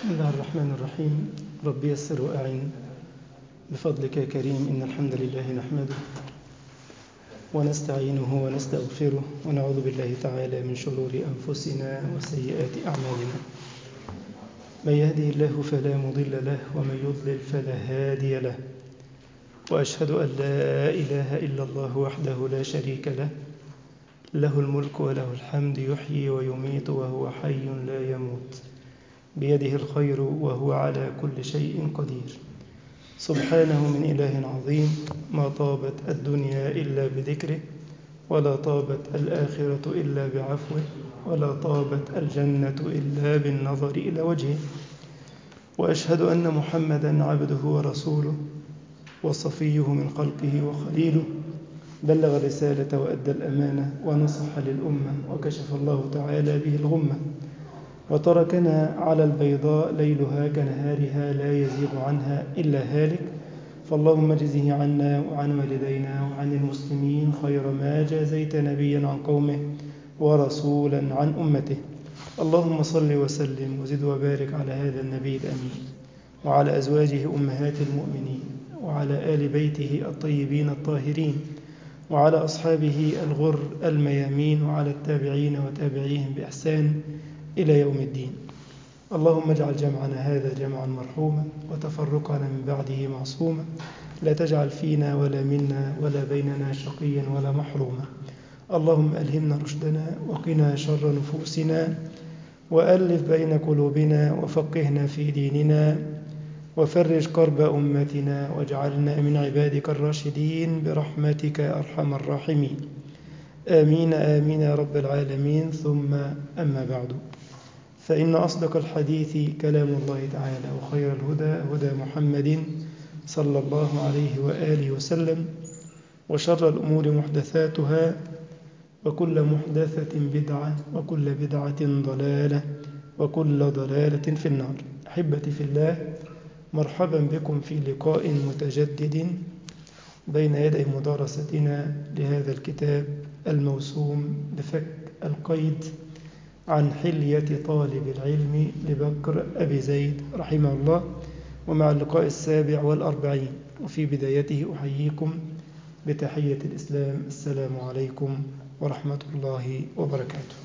بسم الله الرحمن الرحيم رب يسر وأعن بفضلك يا كريم إن الحمد لله نحمده ونستعينه ونستغفره ونعوذ بالله تعالى من شرور أنفسنا وسيئات أعمالنا من يهده الله فلا مضل له ومن يضلل فلا هادي له وأشهد أن لا إله إلا الله وحده لا شريك له له الملك وله الحمد يحيي ويميت وهو حي لا يموت بيده الخير وهو على كل شيء قدير سبحانه من إله عظيم ما طابت الدنيا إلا بذكره ولا طابت الآخرة إلا بعفوه ولا طابت الجنة إلا بالنظر إلى وجهه وأشهد أن محمدا عبده ورسوله وصفيه من خلقه وخليله بلغ الرسالة وأدى الأمانة ونصح للأمة وكشف الله تعالى به الغمة وتركنا على البيضاء ليلها كنهارها لا يزيغ عنها إلا هالك فاللهم اجزه عنا وعن والدينا وعن المسلمين خير ما جازيت نبيا عن قومه ورسولا عن أمته اللهم صل وسلم وزد وبارك على هذا النبي الأمين وعلى أزواجه أمهات المؤمنين وعلى آل بيته الطيبين الطاهرين وعلى أصحابه الغر الميامين وعلى التابعين وتابعيهم بإحسان إلى يوم الدين اللهم اجعل جمعنا هذا جمعا مرحوما وتفرقنا من بعده معصوما لا تجعل فينا ولا منا ولا بيننا شقيا ولا محروما اللهم ألهمنا رشدنا وقنا شر نفوسنا وألف بين قلوبنا وفقهنا في ديننا وفرج كرب أمتنا واجعلنا من عبادك الراشدين برحمتك أرحم الراحمين آمين آمين يا رب العالمين ثم أما بعد فإن أصدق الحديث كلام الله تعالى وخير الهدى هدى محمد صلى الله عليه وآله وسلم وشر الأمور محدثاتها وكل محدثة بدعة وكل بدعة ضلالة وكل ضلالة في النار أحبتي في الله مرحبا بكم في لقاء متجدد بين يدي مدارستنا لهذا الكتاب الموسوم بفك القيد عن حلية طالب العلم لبكر أبي زيد رحمه الله ومع اللقاء السابع والأربعين وفي بدايته أحييكم بتحية الإسلام السلام عليكم ورحمة الله وبركاته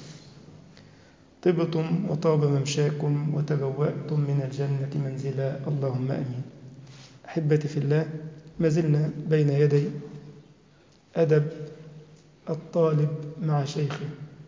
طبتم وطاب ممشاكم وتبوأتم من الجنة منزلا اللهم أمين أحبتي في الله ما زلنا بين يدي أدب الطالب مع شيخه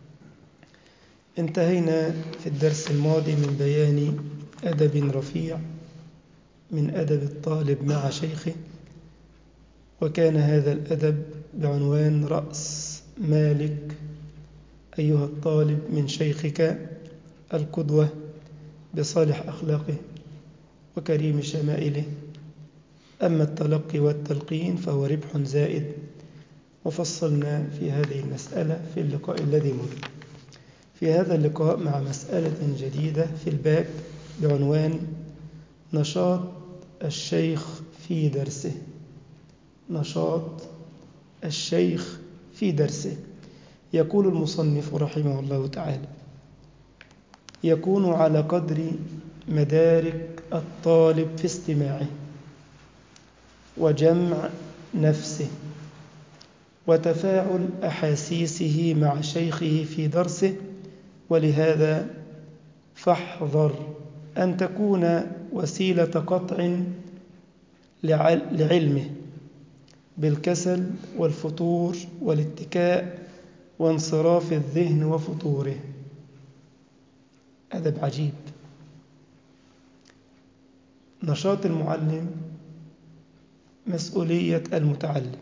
انتهينا في الدرس الماضي من بيان أدب رفيع من أدب الطالب مع شيخه وكان هذا الأدب بعنوان رأس مالك أيها الطالب من شيخك القدوة بصالح أخلاقه وكريم شمائله أما التلقي والتلقين فهو ربح زائد وفصلنا في هذه المسألة في اللقاء الذي مر في هذا اللقاء مع مسألة جديدة في الباب بعنوان نشاط الشيخ في درسه نشاط الشيخ في درسه يقول المصنف رحمه الله تعالى يكون على قدر مدارك الطالب في استماعه وجمع نفسه وتفاعل أحاسيسه مع شيخه في درسه ولهذا فاحذر أن تكون وسيلة قطع لعلمه بالكسل والفتور والاتكاء وانصراف الذهن وفطوره أدب عجيب نشاط المعلم مسؤولية المتعلم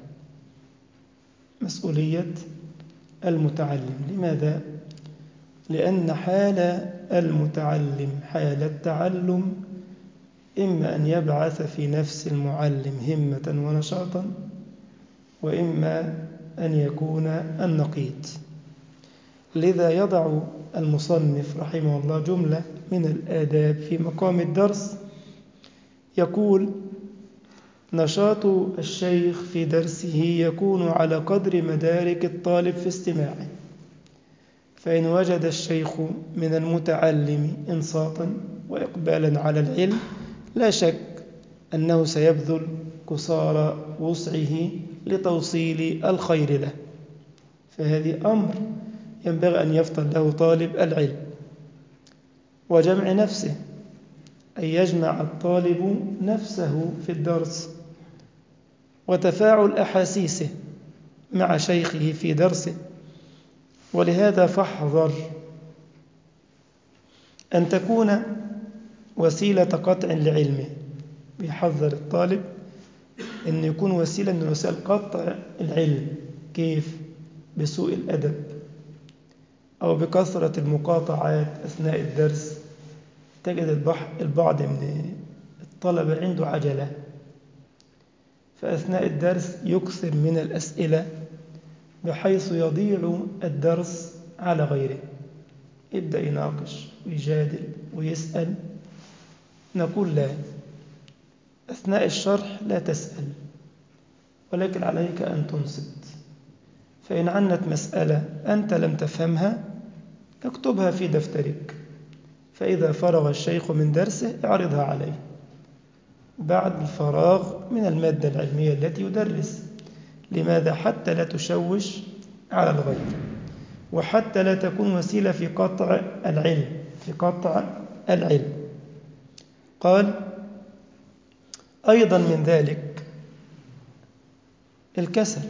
مسؤولية المتعلم لماذا؟ لأن حال المتعلم حال التعلم إما أن يبعث في نفس المعلم همة ونشاطا وإما أن يكون النقيض لذا يضع المصنف رحمه الله جملة من الآداب في مقام الدرس يقول نشاط الشيخ في درسه يكون على قدر مدارك الطالب في استماعه فإن وجد الشيخ من المتعلم إنصاتا وإقبالا على العلم لا شك أنه سيبذل قصارى وسعه لتوصيل الخير له فهذه أمر ينبغي أن يفطن له طالب العلم وجمع نفسه أن يجمع الطالب نفسه في الدرس وتفاعل أحاسيسه مع شيخه في درسه ولهذا فاحذر أن تكون وسيلة قطع لعلمه بيحذر الطالب أن يكون وسيلة من وسائل قطع العلم كيف؟ بسوء الأدب أو بكثرة المقاطعات أثناء الدرس تجد البعض من الطلبة عنده عجلة فأثناء الدرس يكثر من الأسئلة بحيث يضيع الدرس على غيره يبدأ يناقش ويجادل ويسأل نقول لا أثناء الشرح لا تسأل ولكن عليك أن تنصت فإن عنت مسألة أنت لم تفهمها اكتبها في دفترك فإذا فرغ الشيخ من درسه اعرضها عليه بعد الفراغ من المادة العلمية التي يدرس لماذا حتى لا تشوش على الغير وحتى لا تكون وسيلة في قطع العلم في قطع العلم قال أيضا من ذلك الكسل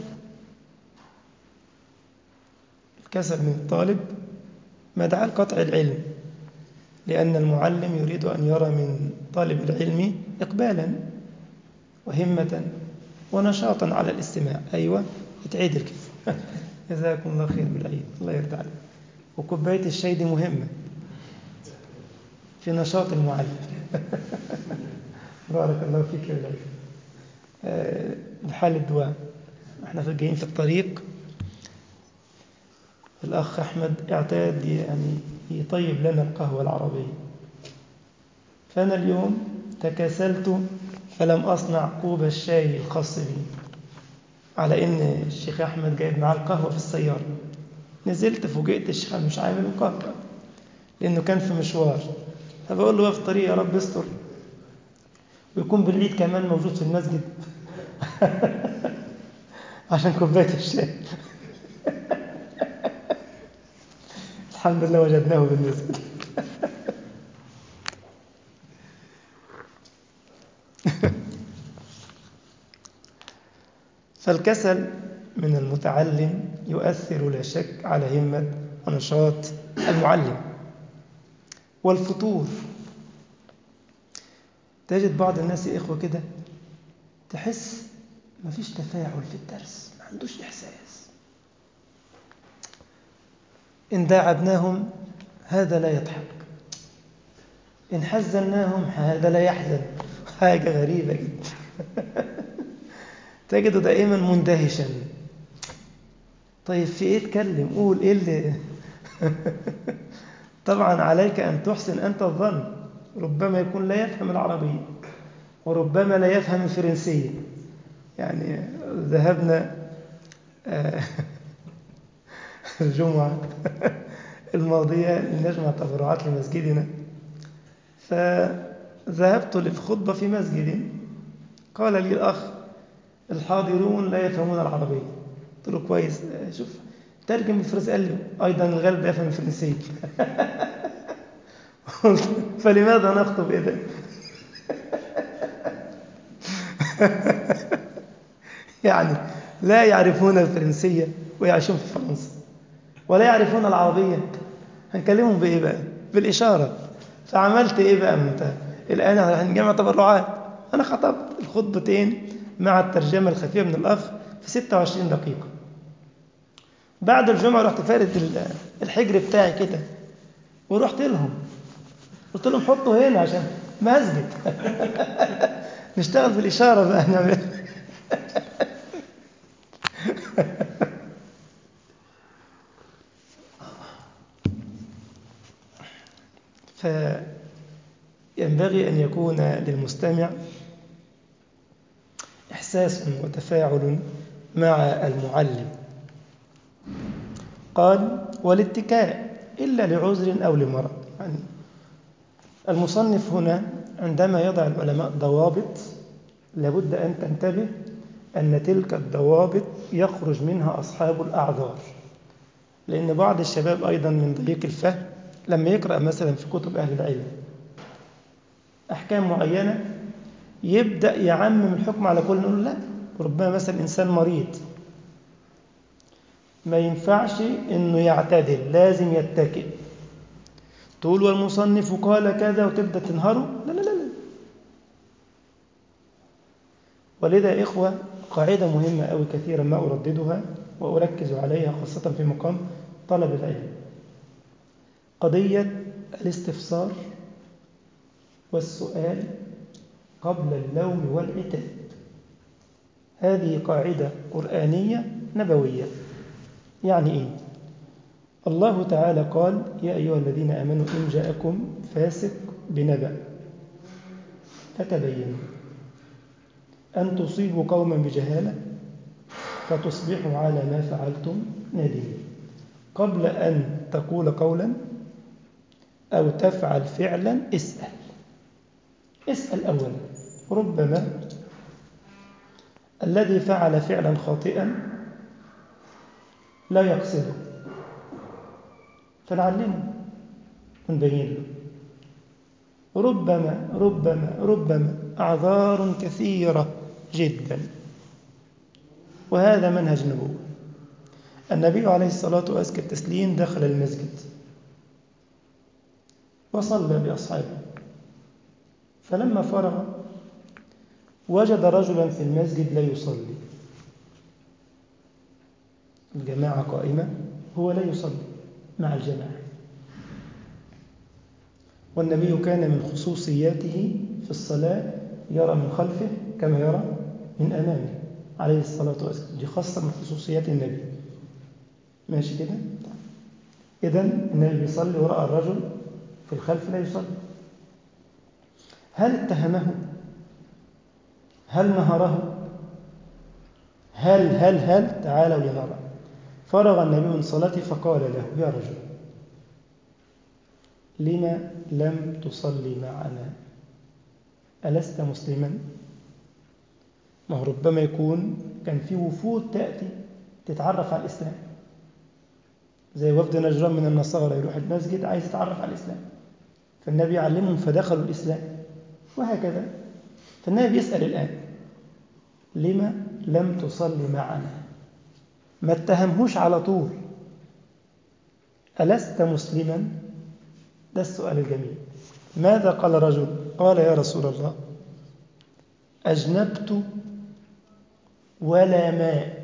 الكسل من الطالب مدعاة قطع العلم لأن المعلم يريد أن يرى من طالب العلم إقبالا وهمة ونشاطا على الاستماع أيوة اتعيد كيف جزاكم الله خير بالعيد الله يرضى عليك وكوباية الشاي دي مهمة في نشاط المعلم بارك الله فيك يا بالعيد أه بحال الدواء احنا في جايين في الطريق الأخ أحمد اعتاد يعني يطيب لنا القهوة العربية فأنا اليوم تكاسلت فلم أصنع كوب الشاي الخاص بي على إن الشيخ أحمد جايب معاه القهوة في السيارة نزلت فوجئت الشيخ مش عامل القهوة لأنه كان في مشوار فبقول له في الطريق يا رب استر ويكون بالعيد كمان موجود في المسجد عشان كوباية الشاي الحمد لله وجدناه بالمسجد فالكسل من المتعلم يؤثر لا شك على همة ونشاط المعلم والفتور تجد بعض الناس يا إخوة كده تحس مفيش تفاعل في الدرس ما عندوش إحساس إن داعبناهم هذا لا يضحك إن حزناهم هذا لا يحزن حاجة غريبة جدا تجده دائما مندهشا طيب في ايه اتكلم قول ايه اللي طبعا عليك ان تحسن انت الظن ربما يكون لا يفهم العربية وربما لا يفهم الفرنسية يعني ذهبنا الجمعة الماضية لنجمع تبرعات لمسجدنا فذهبت للخطبة في مسجد قال لي الأخ الحاضرون لا يفهمون العربية قلت له كويس شوف ترجم الفرنسي قال لي أيضا الغالب يفهم الفرنسية فلماذا نخطب إذا يعني لا يعرفون الفرنسية ويعيشون في فرنسا ولا يعرفون العربية هنكلمهم بإيه بقى بالإشارة فعملت إيه بقى أنت الآن هنجمع تبرعات أنا خطبت الخطبتين مع الترجمة الخفية من الأخ في 26 دقيقة بعد الجمعة رحت فارد الحجر بتاعي كده ورحت لهم قلت لهم حطوا هنا عشان مسجد نشتغل بالإشارة بقى نعمل فينبغي أن يكون للمستمع إحساس وتفاعل مع المعلم قال والاتكاء إلا لعذر أو لمرض يعني المصنف هنا عندما يضع العلماء ضوابط لابد أن تنتبه أن تلك الضوابط يخرج منها أصحاب الأعذار لأن بعض الشباب أيضا من ضيق الفهم لما يقرأ مثلا في كتب أهل العلم أحكام معينة يبدأ يعمم الحكم على كل نقول لا ربما مثلا إنسان مريض ما ينفعش إنه يعتدل لازم يتكئ تقول والمصنف قال كذا وتبدأ تنهره لا لا لا لا ولذا يا إخوة قاعدة مهمة أوي كثيرا ما أرددها وأركز عليها خاصة في مقام طلب العلم قضية الاستفسار والسؤال قبل اللوم والعتاب هذه قاعدة قرآنية نبوية يعني إيه؟ الله تعالى قال يا أيها الذين آمنوا إن جاءكم فاسق بنبأ فتبينوا أن تصيبوا قوما بجهالة فتصبحوا على ما فعلتم نادمين قبل أن تقول قولا أو تفعل فعلا اسأل اسأل أولا ربما الذي فعل فعلا خاطئا لا يقصده فنعلمه ونبين له ربما ربما ربما أعذار كثيرة جدا وهذا منهج النبوة النبي عليه الصلاة وأزكى التسليم دخل المسجد وصلى بأصحابه فلما فرغ وجد رجلا في المسجد لا يصلي الجماعة قائمة هو لا يصلي مع الجماعة والنبي كان من خصوصياته في الصلاة يرى من خلفه كما يرى من أمامه عليه الصلاة والسلام دي خاصة من خصوصيات النبي ماشي كده إذا النبي بيصلي ورأى الرجل في الخلف لا يصلي هل اتهمه هل نهره هل هل هل تعالوا لنرى فرغ النبي من صلاته فقال له يا رجل لما لم تصلي معنا ألست مسلما ما هو ربما يكون كان في وفود تأتي تتعرف على الإسلام زي وفد نجران من النصارى يروح المسجد عايز يتعرف على الإسلام فالنبي علمهم فدخلوا الإسلام وهكذا فالنبي يسأل الآن لما لم تصلي معنا ما اتهمهوش على طول ألست مسلما ده السؤال الجميل ماذا قال رجل قال يا رسول الله أجنبت ولا ماء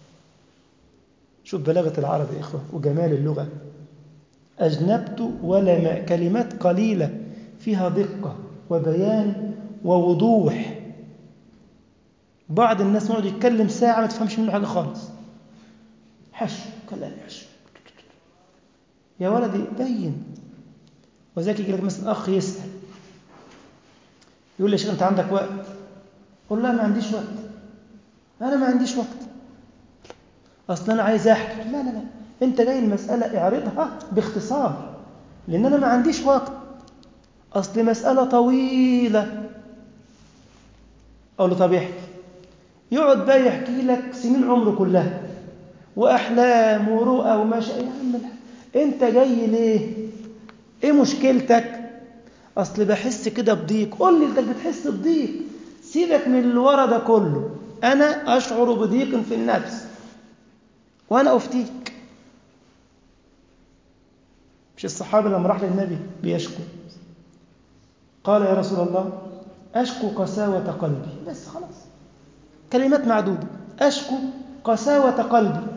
شوف بلاغة العرب يا إخوة وجمال اللغة أجنبت ولا ماء كلمات قليلة فيها دقة وبيان ووضوح بعض الناس يقعد يتكلم ساعة ما تفهمش منه حاجة خالص حشو كلام حشو يا ولدي بين وذاك يجي لك مثلا أخ يسأل يقول لي يا شيخ أنت عندك وقت قول لا ما عنديش وقت أنا ما عنديش وقت أصلا أنا عايز أحكي لا لا لا أنت جاي المسألة اعرضها باختصار لأن أنا ما عنديش وقت أصل مسألة طويلة أقول له طب احكي يقعد بقى يحكي لك سنين عمره كلها وأحلام ورؤى وما شاء يا عم أنت جاي ليه؟ إيه مشكلتك؟ أصل بحس كده بضيق قول لي أنت بتحس بضيق سيبك من اللي ورا ده كله أنا أشعر بضيق في النفس وأنا أفتيك مش الصحابة لما راح للنبي بيشكو قال يا رسول الله أشكو قساوة قلبي بس خلاص كلمات معدودة أشكو قساوة قلبي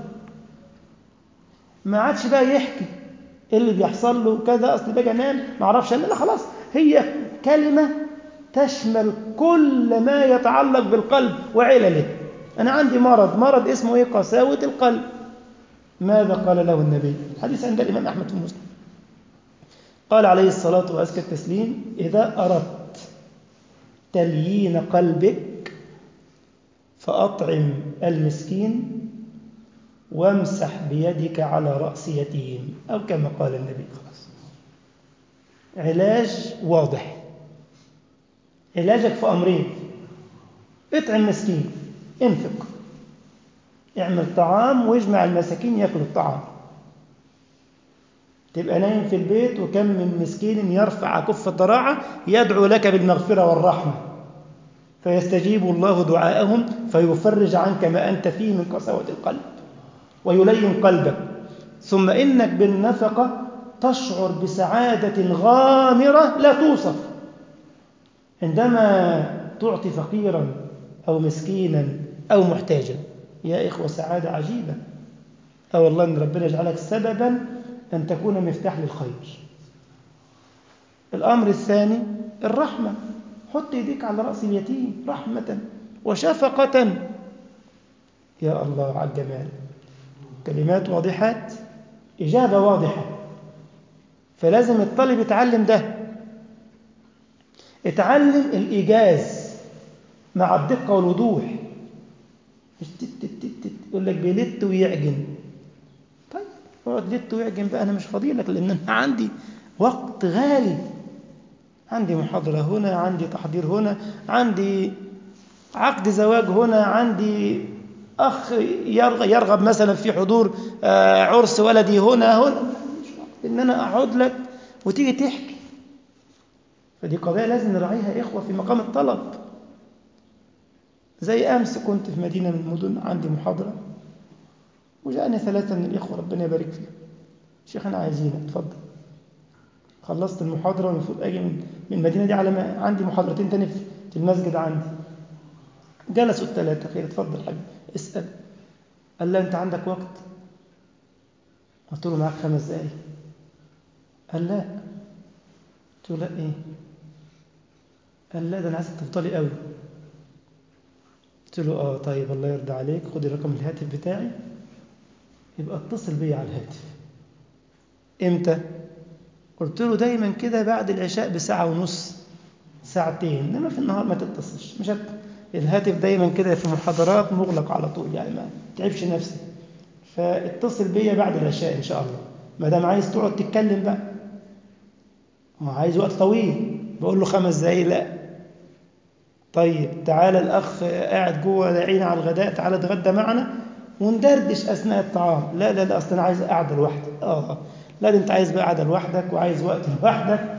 ما عادش بقى يحكي إيه اللي بيحصل له كذا أصل باجي أنام ما أعرفش أنا لا خلاص هي كلمة تشمل كل ما يتعلق بالقلب وعلله أنا عندي مرض مرض اسمه إيه قساوة القلب ماذا قال له النبي الحديث عند الإمام أحمد في مسلم قال عليه الصلاة وأزكى التسليم إذا أردت تليين قلبك فأطعم المسكين وامسح بيدك على رأس يتيم أو كما قال النبي خلاص علاج واضح علاجك في أمرين اطعم مسكين انفق اعمل طعام واجمع المساكين ياكلوا الطعام تبقى نايم في البيت وكم من مسكين يرفع كف الضراعة يدعو لك بالمغفرة والرحمة فيستجيب الله دعاءهم فيفرج عنك ما أنت فيه من قساوة القلب ويلين قلبك ثم إنك بالنفقة تشعر بسعادة غامرة لا توصف عندما تعطي فقيرا أو مسكينا أو محتاجا يا إخوة سعادة عجيبة أو والله أن ربنا يجعلك سببا أن تكون مفتاح للخير الأمر الثاني الرحمة حط يديك على رأس اليتيم رحمة وشفقة يا الله على الجمال كلمات واضحات إجابة واضحة فلازم الطالب يتعلم ده اتعلم الإيجاز مع الدقة والوضوح مش تت تت تت تت يقول لك بيلت ويعجن طيب اقعد لت ويعجن بقى أنا مش فاضي لك لأن أنا عندي وقت غالي عندي محاضرة هنا عندي تحضير هنا عندي عقد زواج هنا عندي أخ يرغب مثلا في حضور عرس ولدي هنا هنا إن أنا أقعد لك وتيجي تحكي فدي قضايا لازم نراعيها يا إخوة في مقام الطلب زي أمس كنت في مدينة من المدن عندي محاضرة وجاءني ثلاثة من الإخوة ربنا يبارك فيهم شيخ أنا عايزينك اتفضل خلصت المحاضرة والمفروض أجي من المدينة دي على ما عندي محاضرتين تاني في المسجد عندي جلسوا الثلاثة خير اتفضل حبيبي اسأل قال لا أنت عندك وقت قلت له معاك خمس دقايق قال لا قلت له لا إيه قال لا ده أنا عايزك تفضلي قوي قلت له آه طيب الله يرضى عليك خدي رقم الهاتف بتاعي يبقى اتصل بيا على الهاتف إمتى قلت له دايما كده بعد العشاء بساعة ونص ساعتين إنما في النهار ما تتصلش مش هت... الهاتف دايما كده في محاضرات مغلق على طول يعني ما تعبش نفسي فاتصل بيا بعد العشاء إن شاء الله ما دام عايز تقعد تتكلم بقى ما عايز وقت طويل بقول له خمس دقايق لا طيب تعالى الأخ قاعد جوه داعينا على الغداء تعالى اتغدى معنا وندردش أثناء الطعام لا لا لا أصل أنا عايز قاعدة لوحدي آه لا ده أنت عايز بقى قاعدة لوحدك وعايز وقت لوحدك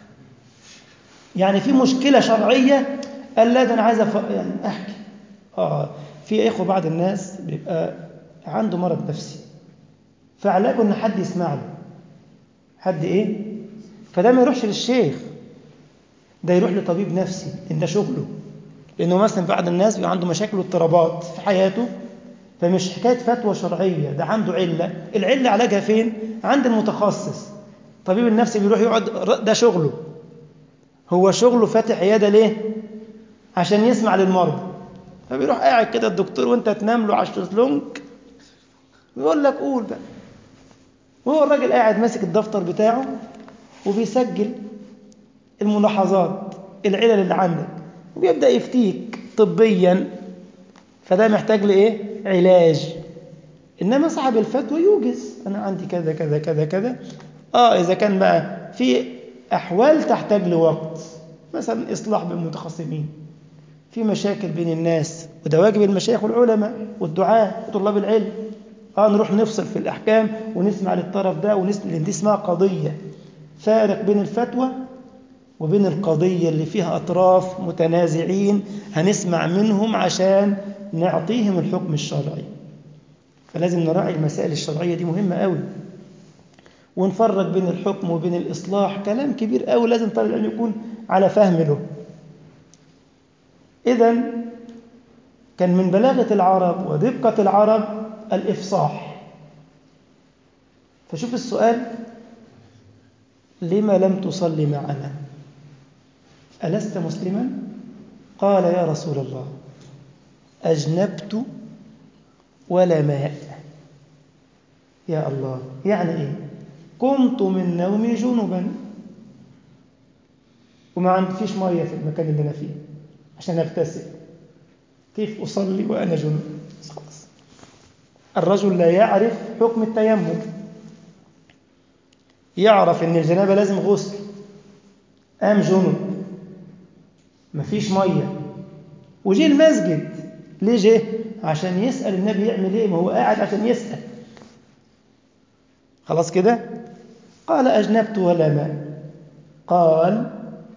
يعني في مشكلة شرعية قال لا ده أنا عايز أف... يعني أحكي آه في إخوة بعض الناس بيبقى عنده مرض نفسي فعلاجه إن حد يسمع له حد إيه فده ما يروحش للشيخ ده يروح لطبيب نفسي إن ده شغله لأنه مثلا بعض الناس بيبقى عنده مشاكل واضطرابات في حياته فمش حكاية فتوى شرعية ده عنده علة العلة علاجها فين؟ عند المتخصص طبيب النفسي بيروح يقعد ده شغله هو شغله فاتح عيادة ليه؟ عشان يسمع للمرضى فبيروح قاعد كده الدكتور وانت تنام له على الشезлونج ويقول لك قول بقى وهو الراجل قاعد ماسك الدفتر بتاعه وبيسجل الملاحظات العلل اللي عندك وبيبدأ يفتيك طبيا فده محتاج لإيه؟ علاج إنما صاحب الفتوى يوجز أنا عندي كذا كذا كذا كذا آه إذا كان بقى في أحوال تحتاج لوقت مثلا إصلاح بالمتخصمين في مشاكل بين الناس وده واجب المشايخ والعلماء والدعاة وطلاب العلم آه نروح نفصل في الأحكام ونسمع للطرف ده ونسمع لأن دي اسمها قضية فارق بين الفتوى وبين القضية اللي فيها أطراف متنازعين هنسمع منهم عشان نعطيهم الحكم الشرعي فلازم نراعي المسائل الشرعية دي مهمة قوي ونفرق بين الحكم وبين الإصلاح كلام كبير قوي لازم طالب العلم يكون على فهم له إذا كان من بلاغة العرب ودقة العرب الإفصاح فشوف السؤال لما لم تصلي معنا ألست مسلما؟ قال يا رسول الله أجنبت ولا ماء يا الله يعني إيه قمت من نومي جنبا وما عنديش مية في المكان اللي أنا فيه عشان أغتسل كيف أصلي وأنا جنب خلاص الرجل لا يعرف حكم التيمم يعرف أن الجنابة لازم غسل قام جنب مفيش ميه وجه المسجد ليه جه عشان يسأل النبي يعمل ايه ما هو قاعد عشان يسأل خلاص كده قال أجنبت ولا ماء قال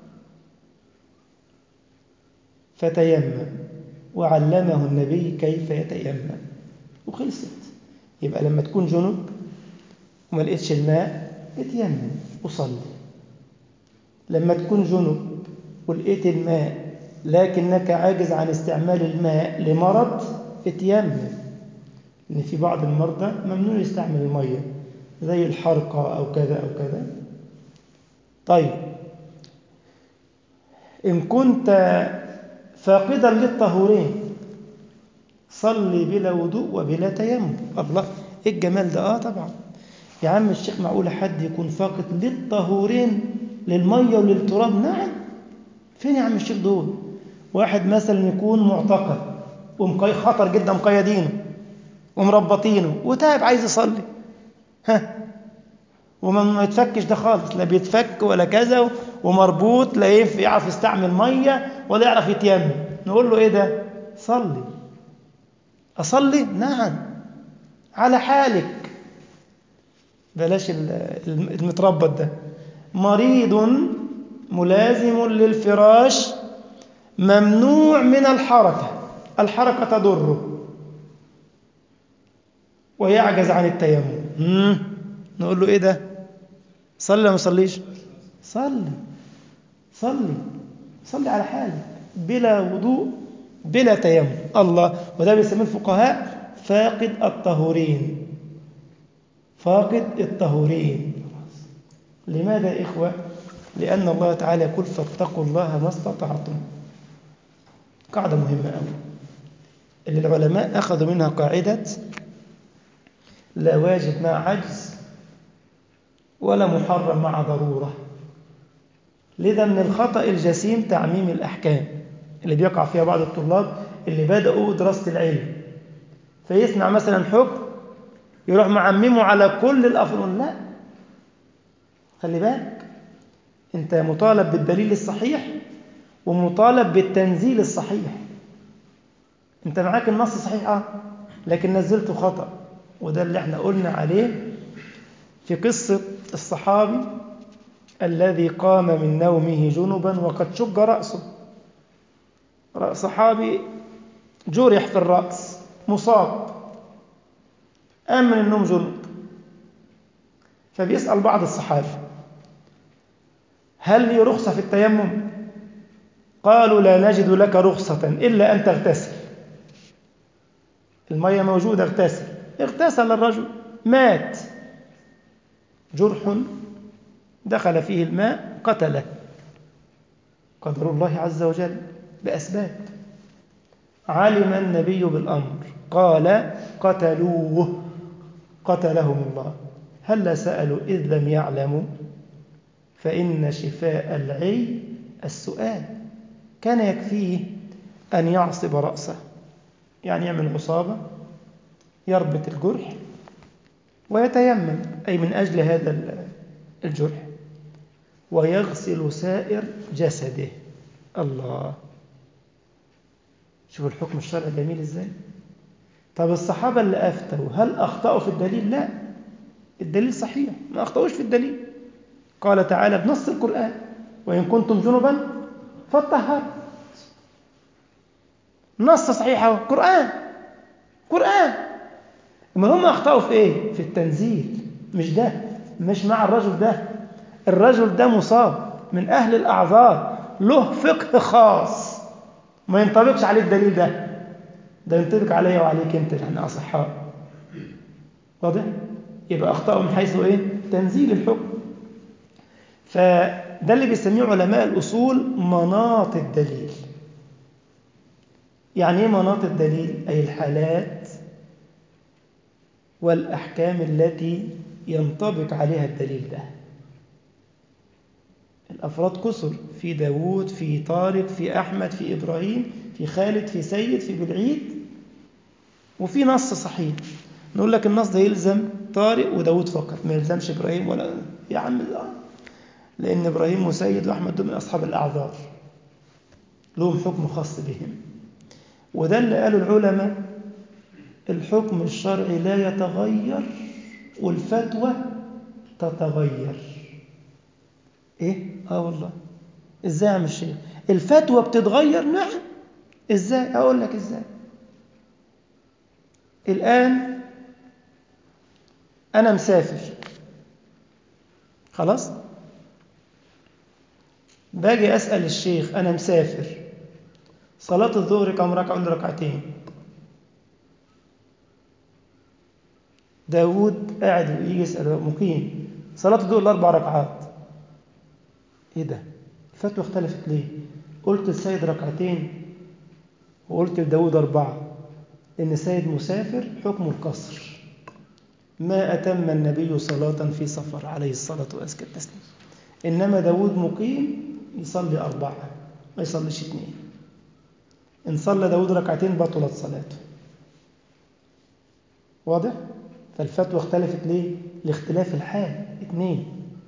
فتيمم وعلمه النبي كيف يتيمم وخلصت يبقى لما تكون جنب وما لقيتش الماء اتيمم وصلي لما تكون جنب ولقيت الماء لكنك عاجز عن استعمال الماء لمرض اتيمم لأن في بعض المرضى ممنوع يستعمل المية زي الحرقة أو كذا أو كذا طيب إن كنت فاقدا للطهورين صلي بلا وضوء وبلا تيمم الله إيه الجمال ده آه طبعا يا عم الشيخ معقول حد يكون فاقد للطهورين للمية وللتراب نعم فين يا عم الشيخ دول واحد مثلا يكون معتقد ومقي خطر جدا مقيدينه ومربطينه وتعب عايز يصلي ها وما يتفكش ده خالص لا بيتفك ولا كذا ومربوط لا ينفع يعرف يستعمل ميه ولا يعرف يتيمم نقول له ايه ده صلي اصلي نعم على حالك بلاش المتربط ده مريض ملازم للفراش ممنوع من الحركة الحركة تضره ويعجز عن التيمم نقول له ايه ده صلي ولا ما صليش صلي صلي صلي على حالك بلا وضوء بلا تيمم الله وده بيسميه الفقهاء فاقد الطهورين فاقد الطهورين لماذا يا إخوة لأن الله تعالى يقول فاتقوا الله ما استطعتم قاعدة مهمة أوي اللي العلماء أخذوا منها قاعدة لا واجب مع عجز ولا محرم مع ضرورة لذا من الخطأ الجسيم تعميم الأحكام اللي بيقع فيها بعض الطلاب اللي بدأوا دراسة العلم فيسمع مثلا حكم يروح معممه على كل الأفراد لا خلي بالك أنت مطالب بالدليل الصحيح ومطالب بالتنزيل الصحيح أنت معاك النص صحيح آه لكن نزلته خطأ وده اللي احنا قلنا عليه في قصة الصحابي الذي قام من نومه جنبا وقد شج رأسه صحابي جرح في الرأس مصاب قام من النوم جنب فبيسأل بعض الصحابة هل لي رخصة في التيمم قالوا لا نجد لك رخصة إلا أن تغتسل المية موجودة اغتسل اغتسل الرجل مات جرح دخل فيه الماء قتله قدر الله عز وجل بأسباب علم النبي بالأمر قال قتلوه قتلهم الله هل سألوا إذ لم يعلموا فإن شفاء العي السؤال كان يكفيه أن يعصب رأسه يعني يعمل عصابة يربط الجرح ويتيمم أي من أجل هذا الجرح ويغسل سائر جسده الله شوف الحكم الشرعي جميل ازاي طب الصحابة اللي أفتوا هل أخطأوا في الدليل لا الدليل صحيح ما أخطأوش في الدليل قال تعالى بنص القرآن وإن كنتم جنبا فالطهر نص صحيح اهو قرآن قرآن ما هم أخطأوا في إيه في التنزيل مش ده مش مع الرجل ده الرجل ده مصاب من أهل الأعذار له فقه خاص ما ينطبقش عليه الدليل ده ده ينطبق علي وعليك انت احنا أصحاء واضح يبقى أخطأوا من حيث إيه تنزيل الحكم فده اللي بيسميه علماء الأصول مناط الدليل يعني ايه مناط الدليل أي الحالات والأحكام التي ينطبق عليها الدليل ده الأفراد كسر في داوود في طارق في أحمد في إبراهيم في خالد في سيد في بالعيد وفي نص صحيح نقول لك النص ده يلزم طارق وداوود فقط ما يلزمش إبراهيم ولا يا عم لأن إبراهيم وسيد وأحمد دول من أصحاب الأعذار لهم حكم خاص بهم وده اللي قاله العلماء الحكم الشرعي لا يتغير والفتوى تتغير ايه اه والله ازاي يا عم الشيخ الفتوى بتتغير نعم ازاي اقول لك ازاي الان انا مسافر خلاص باجي اسال الشيخ انا مسافر صلاه الظهر كم ركعه اقول له ركعتين داود قاعد يجي يسأل مقيم صلاة الظهر الأربع ركعات إيه ده؟ الفتوى اختلفت ليه؟ قلت السيد ركعتين وقلت لداود أربعة إن السيد مسافر حكم القصر ما أتم النبي صلاة في سفر عليه الصلاة وأزكى التسليم إنما داود مقيم يصلي أربعة ما يصليش اثنين إن صلى داود ركعتين بطلت صلاته واضح؟ فالفتوى اختلفت ليه؟ لاختلاف الحال اثنين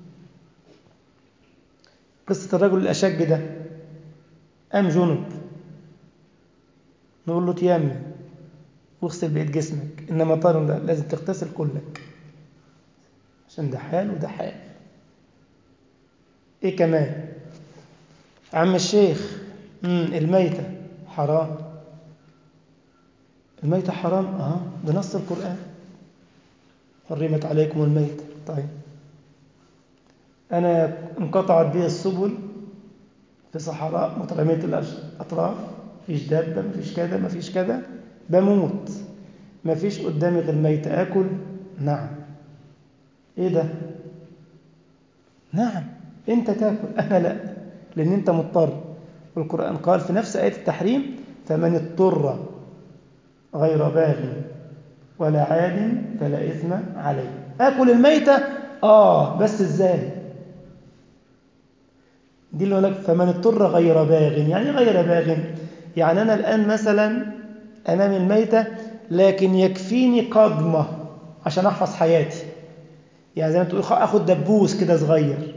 قصة الرجل الأشج ده قام جنب نقول له تيمم واغسل بقية جسمك إنما طار لا لازم تغتسل كلك عشان ده حال وده حال إيه كمان عم الشيخ مم. الميتة حرام الميتة حرام اه ده نص القرآن حرمت عليكم الميتة طيب أنا انقطعت بي السبل في صحراء مترامية الأطراف مفيش دابة مفيش كذا مفيش كذا بموت مفيش قدامي غير ميتة آكل نعم إيه ده نعم أنت تاكل أنا لا لأن أنت مضطر والقرآن قال في نفس آية التحريم فمن اضطر غير باغ ولا عاد فلا إثم عليه آكل الميتة آه بس إزاي دي اللي لك فمن اضطر غير باغ يعني غير باغ يعني أنا الآن مثلا أمام الميتة لكن يكفيني قدمة عشان أحفظ حياتي يعني زي ما تقول أخد دبوس كده صغير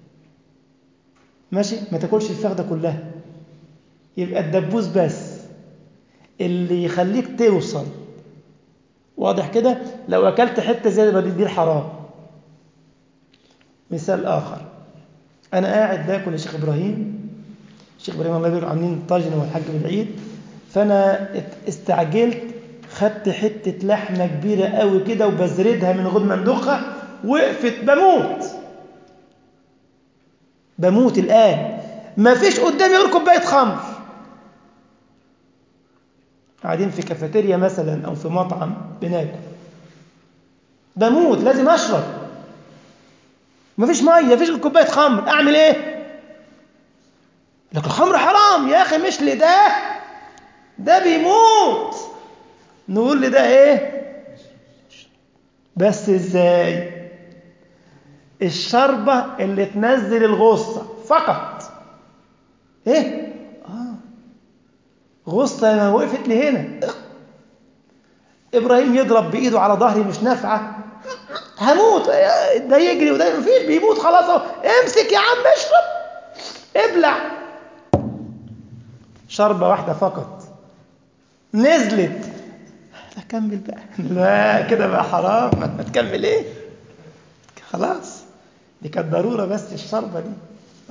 ماشي ما تاكلش الفخدة كلها يبقى الدبوس بس اللي يخليك توصل واضح كده لو أكلت حتة زيادة بدي دي الحرام مثال آخر أنا قاعد باكل يا شيخ إبراهيم الشيخ إبراهيم الله يبارك عاملين طاجن والحاج بالعيد فأنا استعجلت خدت حتة لحمة كبيرة قوي كده وبزردها من غير ما ندخها وقفت بموت بموت الآن ما فيش قدامي غير كوباية خمر قاعدين في كافيتيريا مثلا أو في مطعم بناكل بموت لازم أشرب مفيش مية مفيش غير كوباية خمر أعمل إيه؟ لك الخمر حرام يا أخي مش لده ده بيموت نقول لده إيه؟ بس إزاي؟ الشربة اللي تنزل الغصة فقط إيه؟ آه غصة ما وقفت لي هنا إبراهيم يضرب بإيده على ظهري مش نافعة هموت ده يجري وده مفيش بيموت خلاص اهو امسك يا عم اشرب ابلع شربة واحدة فقط نزلت أكمل بقى لا كده بقى حرام ما تكمل ايه خلاص دي كانت ضرورة بس الشربة دي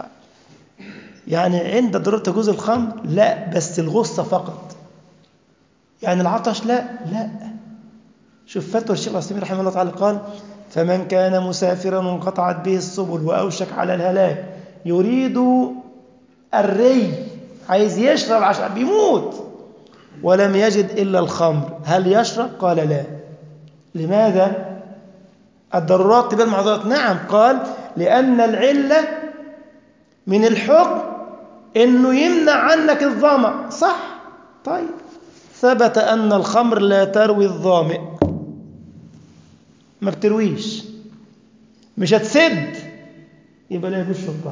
يعني عند ضرورة تجوز الخمر لا بس الغصة فقط يعني العطش لا لا شوف فتوى الشيخ العثيمين رحمه الله تعالى قال فمن كان مسافرا انقطعت به السبل وأوشك على الهلاك يريد الري عايز يشرب عشان بيموت ولم يجد إلا الخمر هل يشرب؟ قال لا لماذا؟ الضرورات تبين المعذورات نعم قال لأن العلة من الحكم انه يمنع عنك الظمأ صح طيب ثبت ان الخمر لا تروي الظامئ ما بترويش مش هتسد يبقى لا يجوز شربها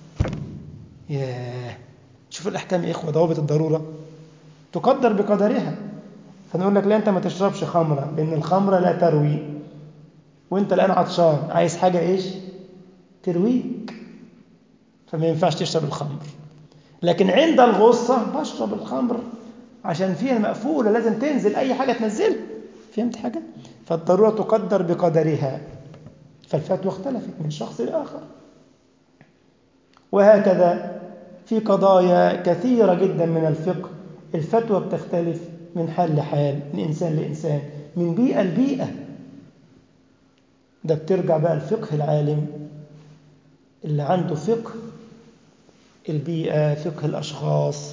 ياه شوف الاحكام يا اخوه ضوابط الضروره تقدر بقدرها فنقول لك لا انت ما تشربش خمره لان الخمره لا تروي وانت الان عطشان عايز حاجه ايش ترويك فما ينفعش تشرب الخمر لكن عند الغصة بشرب الخمر عشان فيها مقفولة لازم تنزل أي حاجة تنزلها فهمت حاجة؟ فالضرورة تقدر بقدرها فالفتوى اختلفت من شخص لآخر وهكذا في قضايا كثيرة جدا من الفقه الفتوى بتختلف من حال لحال من إنسان لإنسان من بيئة لبيئة ده بترجع بقى الفقه العالم اللي عنده فقه البيئة فقه الأشخاص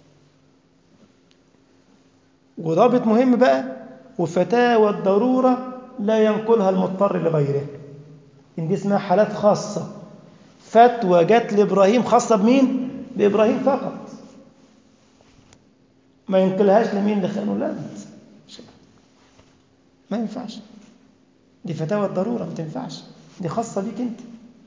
وضابط مهم بقى وفتاوى الضرورة لا ينقلها المضطر لغيره إن دي اسمها حالات خاصة فتوى جت لإبراهيم خاصة بمين؟ بإبراهيم فقط ما ينقلهاش لمين لخانه لا ما ينفعش دي فتاوى الضرورة ما تنفعش دي خاصة بيك أنت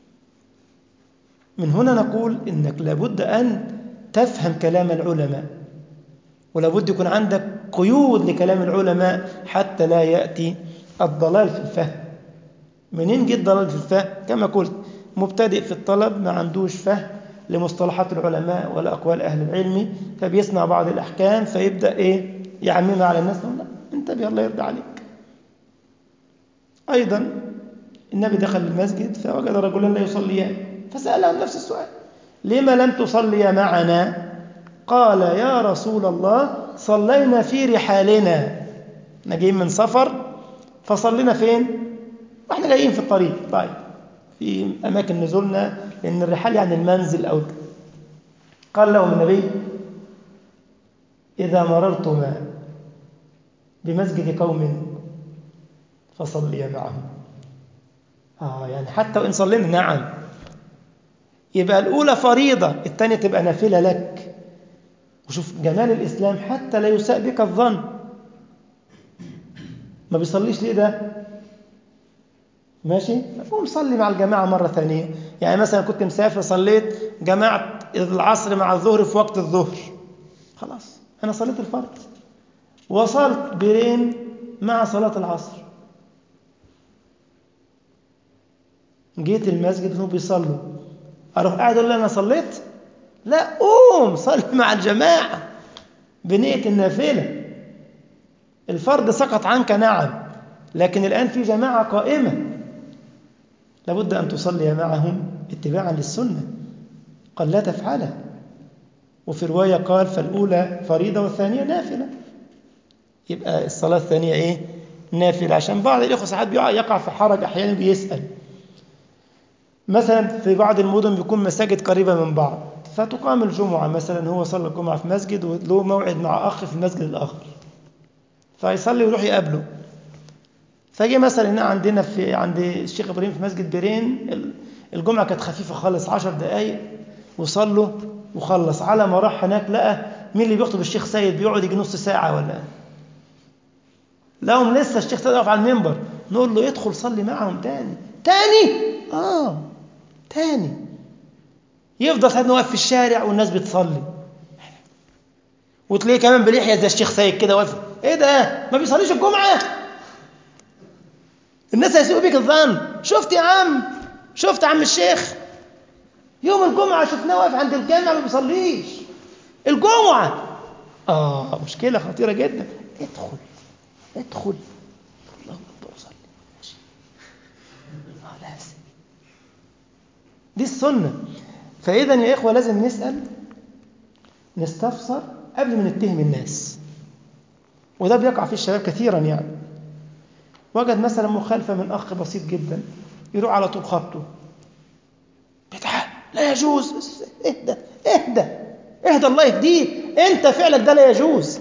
من هنا نقول إنك لابد أن تفهم كلام العلماء ولابد يكون عندك قيود لكلام العلماء حتى لا يأتي الضلال في الفهم منين جه الضلال في الفهم كما قلت مبتدئ في الطلب ما عندوش فهم لمصطلحات العلماء ولا أقوال أهل العلم فبيسمع بعض الأحكام فيبدأ إيه يعممها على الناس لا انتبه الله يرضى عليك أيضا النبي دخل المسجد فوجد رجلا لا يصليان فسأله عن نفس السؤال لما لم تصلي معنا قال يا رسول الله صلينا في رحالنا احنا جايين من سفر فصلينا فين واحنا جايين في الطريق طيب في أماكن نزولنا لأن الرحال يعني المنزل أو قال لهم النبي إذا مررتما بمسجد قوم فصلي معهم آه يعني حتى وإن صلينا نعم يبقى الأولى فريضة الثانية تبقى نافلة لك وشوف جمال الإسلام حتى لا يساء بك الظن ما بيصليش ليه ده ماشي قوم صلي مع الجماعة مرة ثانية يعني مثلا كنت مسافر صليت جماعة العصر مع الظهر في وقت الظهر خلاص أنا صليت الفرض وصلت بين مع صلاة العصر جيت المسجد هم بيصلوا أروح قاعد أقول أنا صليت لا قوم صلي مع الجماعة بنية النافلة الفرض سقط عنك نعم لكن الآن في جماعة قائمة لابد أن تصلي معهم اتباعا للسنة قال لا تفعله وفي رواية قال فالأولى فريضة والثانية نافلة يبقى الصلاة الثانية إيه نافلة عشان بعض الإخوة ساعات يقع في حرج أحيانا بيسأل مثلا في بعض المدن بيكون مساجد قريبة من بعض فتقام الجمعة مثلا هو صلى الجمعة في مسجد وله موعد مع أخ في المسجد الآخر فيصلي ويروح يقابله فجي مثلا هنا عندنا في عند الشيخ ابراهيم في مسجد بيرين الجمعه كانت خفيفه خالص 10 دقائق وصلوا وخلص على ما راح هناك لقى مين اللي بيخطب الشيخ سيد بيقعد يجي نص ساعه ولا لهم لسه الشيخ سيد واقف على المنبر نقول له ادخل صلي معهم تاني تاني اه تاني يفضل سيدنا واقف في الشارع والناس بتصلي وتلاقيه كمان بلحيه زي الشيخ سيد كده واقف ايه ده ما بيصليش الجمعه الناس هيسيئوا بيك الظن شفت يا عم شفت عم الشيخ يوم الجمعة شفناه واقف عند الجامع ما بيصليش الجمعة آه مشكلة خطيرة جدا ادخل ادخل الله أكبر صلي ماشي آه لازم دي السنة فإذا يا إخوة لازم نسأل نستفسر قبل ما نتهم الناس وده بيقع في الشباب كثيرا يعني وجد مثلا مخالفة من أخ بسيط جدا يروح على طول خبطه بدعة لا يجوز اهدى اهدى اهدى الله يهديك انت فعلك ده لا يجوز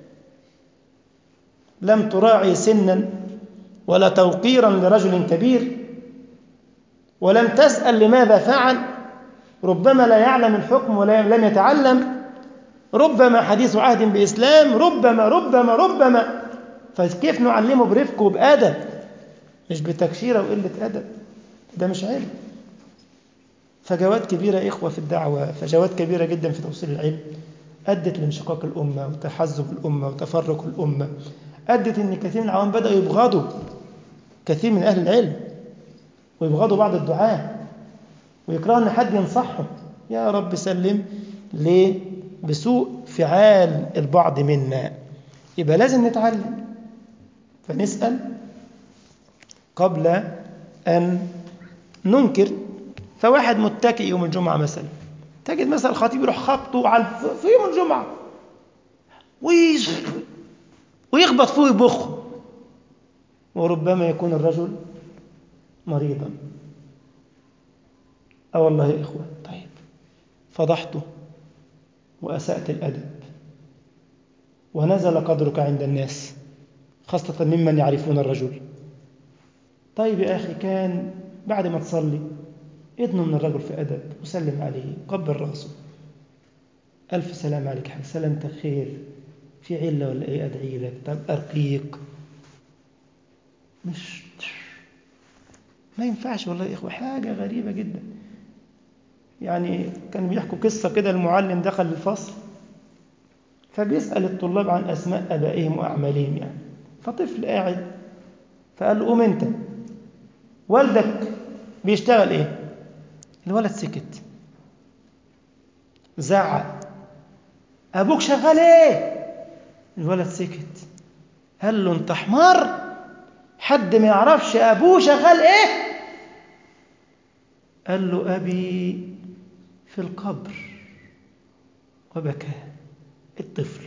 لم تراعي سنا ولا توقيرا لرجل كبير ولم تسأل لماذا فعل ربما لا يعلم الحكم ولا لم يتعلم ربما حديث عهد بإسلام ربما ربما ربما فكيف نعلمه برفق وبأدب مش بتكشيرة وقلة أدب ده مش علم فجوات كبيرة إخوة في الدعوة فجوات كبيرة جدا في توصيل العلم أدت لانشقاق الأمة وتحزب الأمة وتفرق الأمة أدت أن كثير من العوام بدأوا يبغضوا كثير من أهل العلم ويبغضوا بعض الدعاة ويكرهوا أن حد ينصحهم يا رب سلم ليه بسوء فعال البعض منا يبقى لازم نتعلم فنسأل قبل أن ننكر فواحد متكئ يوم الجمعة مثلا تجد مثلا الخطيب يروح خبطه على في يوم الجمعة ويش ويخبط فيه ويبخه وربما يكون الرجل مريضا اه والله يا إخوة طيب فضحته وأسأت الأدب ونزل قدرك عند الناس خاصة ممن يعرفون الرجل طيب يا أخي كان بعد ما تصلي ادنوا من الرجل في أدب وسلم عليه قبل راسه ألف سلام عليك حاج سلامتك خير في علة ولا إيه أدعي لك طب أرقيق مش ما ينفعش والله يا إخوة حاجة غريبة جدا يعني كانوا بيحكوا قصة كده المعلم دخل الفصل فبيسأل الطلاب عن أسماء أبائهم وأعمالهم يعني فطفل قاعد فقال له قوم أنت والدك بيشتغل إيه الولد سكت زعق أبوك شغال إيه الولد سكت قال له أنت حمار حد ما يعرفش أبوه شغال إيه قال له أبي في القبر وبكى الطفل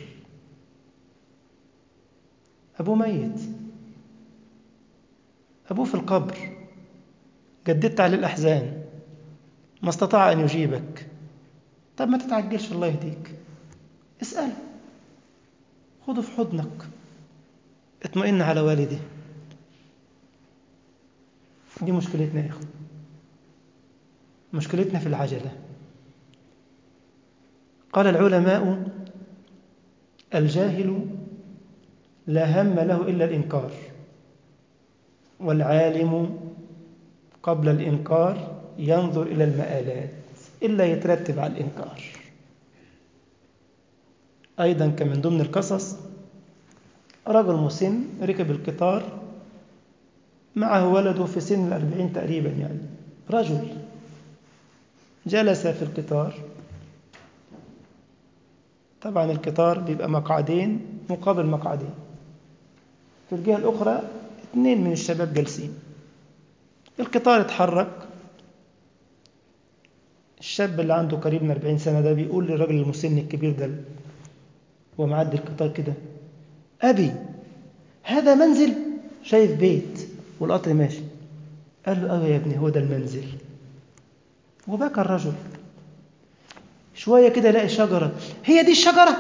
أبوه ميت أبوه في القبر جددت عليه الأحزان ما استطاع أن يجيبك طب ما تتعجلش الله يهديك اسأل خذه في حضنك اطمئن على والده دي مشكلتنا يا إخوة مشكلتنا في العجلة قال العلماء الجاهل لا هم له إلا الإنكار والعالم قبل الإنكار ينظر إلى المآلات إلا يترتب على الإنكار أيضا كمن ضمن القصص رجل مسن ركب القطار معه ولده في سن الأربعين تقريبا يعني رجل جلس في القطار طبعا القطار بيبقى مقعدين مقابل مقعدين في الجهة الأخرى اثنين من الشباب جالسين القطار اتحرك الشاب اللي عنده قريب من 40 سنة ده بيقول للراجل المسن الكبير ده ومعدي القطار كده أبي هذا منزل شايف بيت والقطر ماشي قال له أيوة يا ابني هو ده المنزل وبكى الرجل شوية كده يلاقي شجرة هي دي الشجرة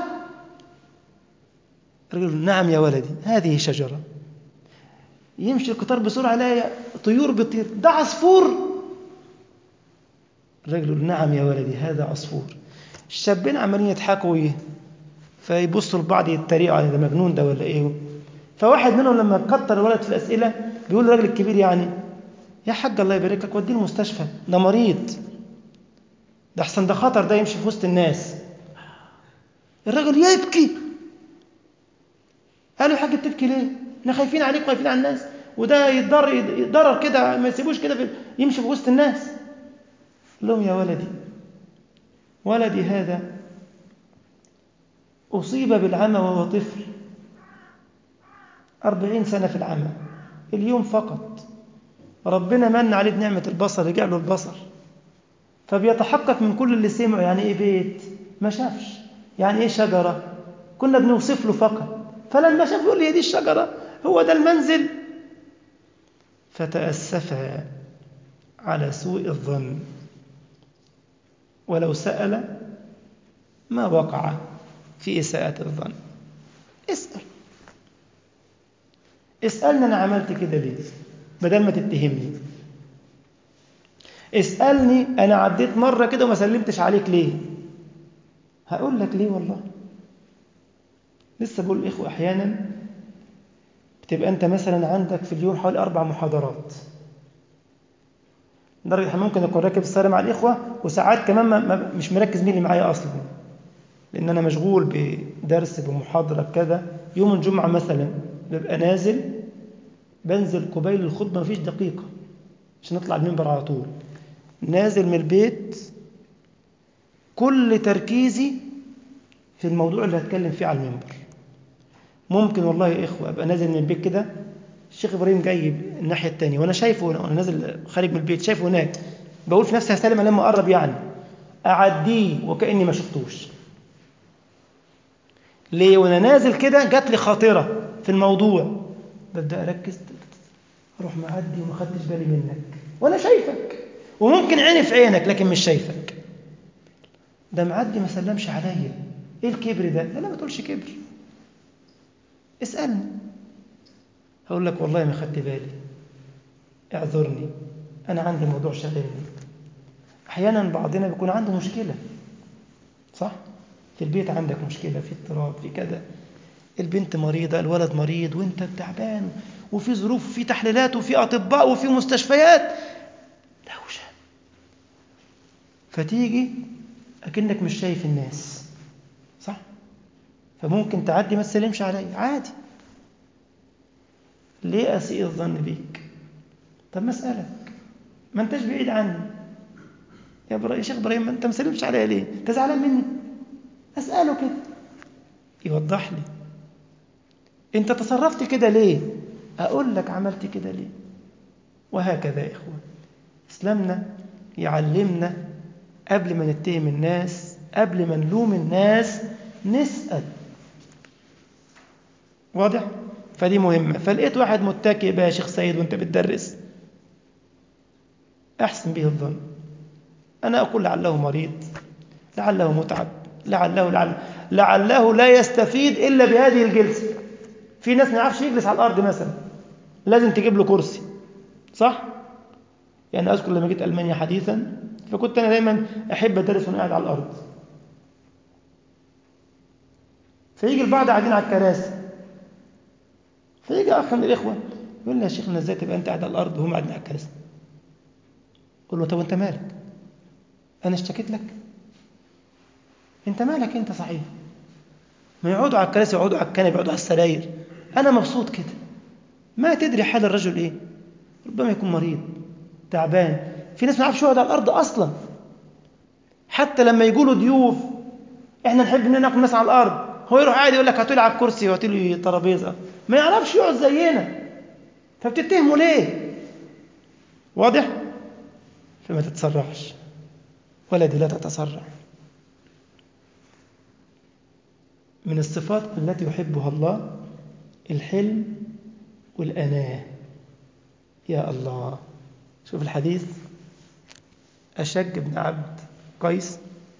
الرجل نعم يا ولدي هذه شجرة يمشي القطار بسرعة يلاقي طيور بتطير ده عصفور الرجل يقول نعم يا ولدي هذا عصفور الشابين عمالين يضحكوا ايه فيبصوا لبعض يتريقوا على ده مجنون ده ولا ايه فواحد منهم لما كتر الولد في الاسئله بيقول للراجل الكبير يعني يا حاج الله يبارك لك وديه المستشفى ده مريض ده احسن ده خطر ده يمشي في وسط الناس الراجل يبكي قال له يا حاج بتبكي ليه احنا خايفين عليك وخايفين على الناس وده يتضرر يتضرر كده ما يسيبوش كده في يمشي في وسط الناس قال لهم يا ولدي ولدي هذا أصيب بالعمى وهو طفل أربعين سنة في العمى اليوم فقط ربنا من عليه بنعمة البصر رجع له البصر فبيتحقق من كل اللي سمعه يعني إيه بيت ما شافش يعني إيه شجرة كنا بنوصف له فقط فلما شاف يقول لي دي الشجرة هو ده المنزل فتأسف على سوء الظن ولو سأل ما وقع في إساءة الظن اسأل اسألني أنا عملت كده ليه بدل ما تتهمني اسألني أنا عديت مرة كده وما سلمتش عليك ليه هقول لك ليه والله لسه بقول الإخوة أحيانا بتبقى أنت مثلا عندك في اليوم حوالي أربع محاضرات لدرجة احنا ممكن أكون راكب السيارة مع الإخوة وساعات كمان ما ما مش مركز مين اللي معايا أصلا لأن أنا مشغول بدرس بمحاضرة بكذا يوم الجمعة مثلا ببقى نازل بنزل قبيل الخطبة مفيش دقيقة عشان نطلع المنبر على طول نازل من البيت كل تركيزي في الموضوع اللي هتكلم فيه على المنبر ممكن والله يا إخوة أبقى نازل من البيت كده الشيخ إبراهيم جاي الناحية التانية وأنا شايفه هنا وأنا نازل خارج من البيت شايفه هناك بقول في نفسي هسلم لما أقرب يعني أعديه وكأني ما شفتوش ليه وأنا نازل كده جات لي خاطرة في الموضوع ببدأ أركز أروح معدي وما خدتش بالي منك وأنا شايفك وممكن عيني في عينك لكن مش شايفك ده معدي ما سلمش عليا ايه الكبر ده لا لا ما تقولش كبر اسألني هقول لك والله ما خدت بالي اعذرني انا عندي موضوع شاغلني احيانا بعضنا بيكون عنده مشكلة صح في البيت عندك مشكلة في اضطراب في كذا البنت مريضة الولد مريض وانت تعبان وفي ظروف وفي تحليلات وفي اطباء وفي مستشفيات دوشة فتيجي أكنك مش شايف الناس صح فممكن تعدي ما تسلمش علي عادي ليه أسيء الظن بيك طب ما أسألك ما أنتش بعيد عني يا برا... يا شيخ إبراهيم ما أنت ما سلمش عليا ليه أنت زعلان مني أسأله كده يوضح لي أنت تصرفت كده ليه أقول لك عملت كده ليه وهكذا يا إخوة إسلامنا يعلمنا قبل ما نتهم الناس قبل ما نلوم الناس نسأل واضح؟ فدي مهمة فلقيت واحد متكئ بقى يا شيخ سيد وانت بتدرس أحسن به الظن أنا أقول لعله مريض لعله متعب لعله لعله لعله لا يستفيد إلا بهذه الجلسة في ناس ما يعرفش يجلس على الأرض مثلا لازم تجيب له كرسي صح؟ يعني أذكر لما جيت ألمانيا حديثا فكنت أنا دايما أحب أدرس وأنا قاعد على الأرض فيجي البعض قاعدين على الكراسي فيجي أخ من الإخوة يقول لي يا شيخنا إزاي تبقى أنت قاعد على الأرض وهم قاعدين على الكراسي أقول له طب أنت مالك أنا اشتكيت لك أنت مالك أنت صحيح ما يقعدوا على الكراسي يقعدوا على الكنبة يقعدوا على السراير أنا مبسوط كده ما تدري حال الرجل إيه ربما يكون مريض تعبان في ناس ما يعرفش يقعد على الأرض أصلا حتى لما يقولوا ضيوف إحنا نحب إننا ناكل مثلا على الأرض هو يروح قاعد يقول لك هاتوا لي على الكرسي وهاتوا لي ترابيزة ما يعرفش يقعد زينا فبتتهموا ليه واضح فما تتسرعش ولدي لا تتسرع من الصفات التي يحبها الله الحلم والأناة يا الله شوف الحديث أشج بن عبد قيس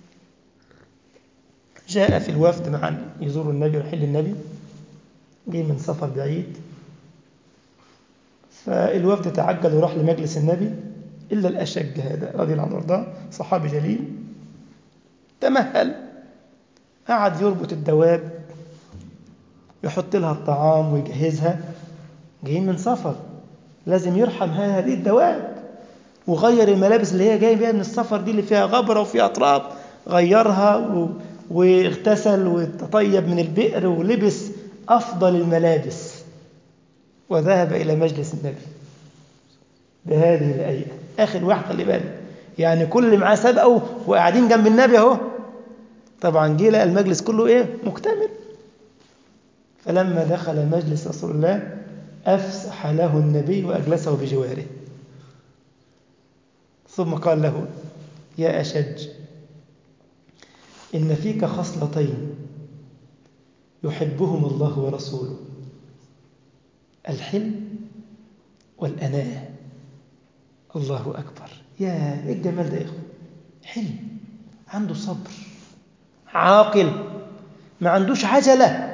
جاء في الوفد مع يزور النبي ويحل النبي جه من سفر بعيد فالوفد تعجل وراح لمجلس النبي إلا الأشج هذا رضي الله عنه وارضاه صحابي جليل تمهل قعد يربط الدواب يحط لها الطعام ويجهزها جايين من سفر لازم يرحم هذه الدواب وغير الملابس اللي هي جايه بيها من السفر دي اللي فيها غبره وفيها تراب غيرها و... واغتسل وتطيب من البئر ولبس افضل الملابس وذهب الى مجلس النبي بهذه الايه اخر واحد خلي بالك يعني كل اللي معاه سبقوا وقاعدين جنب النبي اهو طبعا جه لقى المجلس كله ايه مكتمل فلما دخل مجلس رسول الله افسح له النبي واجلسه بجواره ثم قال له يا أشج إن فيك خصلتين يحبهم الله ورسوله الحلم والأناة الله أكبر يا إيه الجمال ده يا إخوة حلم عنده صبر عاقل ما عندوش عجلة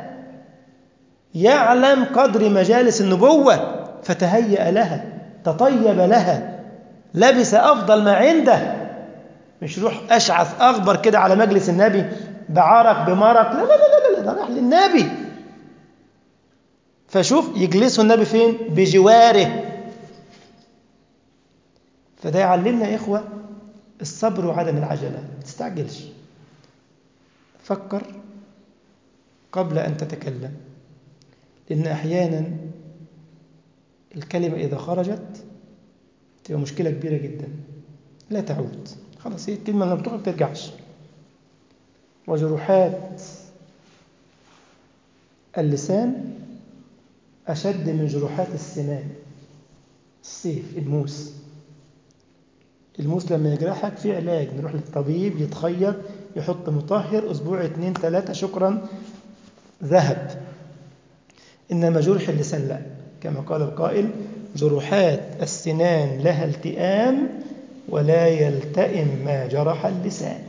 يعلم قدر مجالس النبوة فتهيأ لها تطيب لها لبس أفضل ما عنده مش يروح أشعث أغبر كده على مجلس النبي بعرق بمرق لا لا لا لا ده راح للنبي فشوف يجلسوا النبي فين بجواره فده يعلمنا يا إخوة الصبر وعدم العجلة ما تستعجلش فكر قبل أن تتكلم لأن أحيانا الكلمة إذا خرجت تبقى مشكلة كبيرة جدا لا تعود خلاص هي الكلمة لما بتخرج ما ترجعش وجروحات اللسان أشد من جروحات السنان السيف الموس الموس لما يجرحك في علاج نروح للطبيب يتخيط يحط مطهر أسبوع اتنين تلاتة شكرا ذهب إنما جرح اللسان لا كما قال القائل جروحات السنان لها التئام ولا يلتئم ما جرح اللسان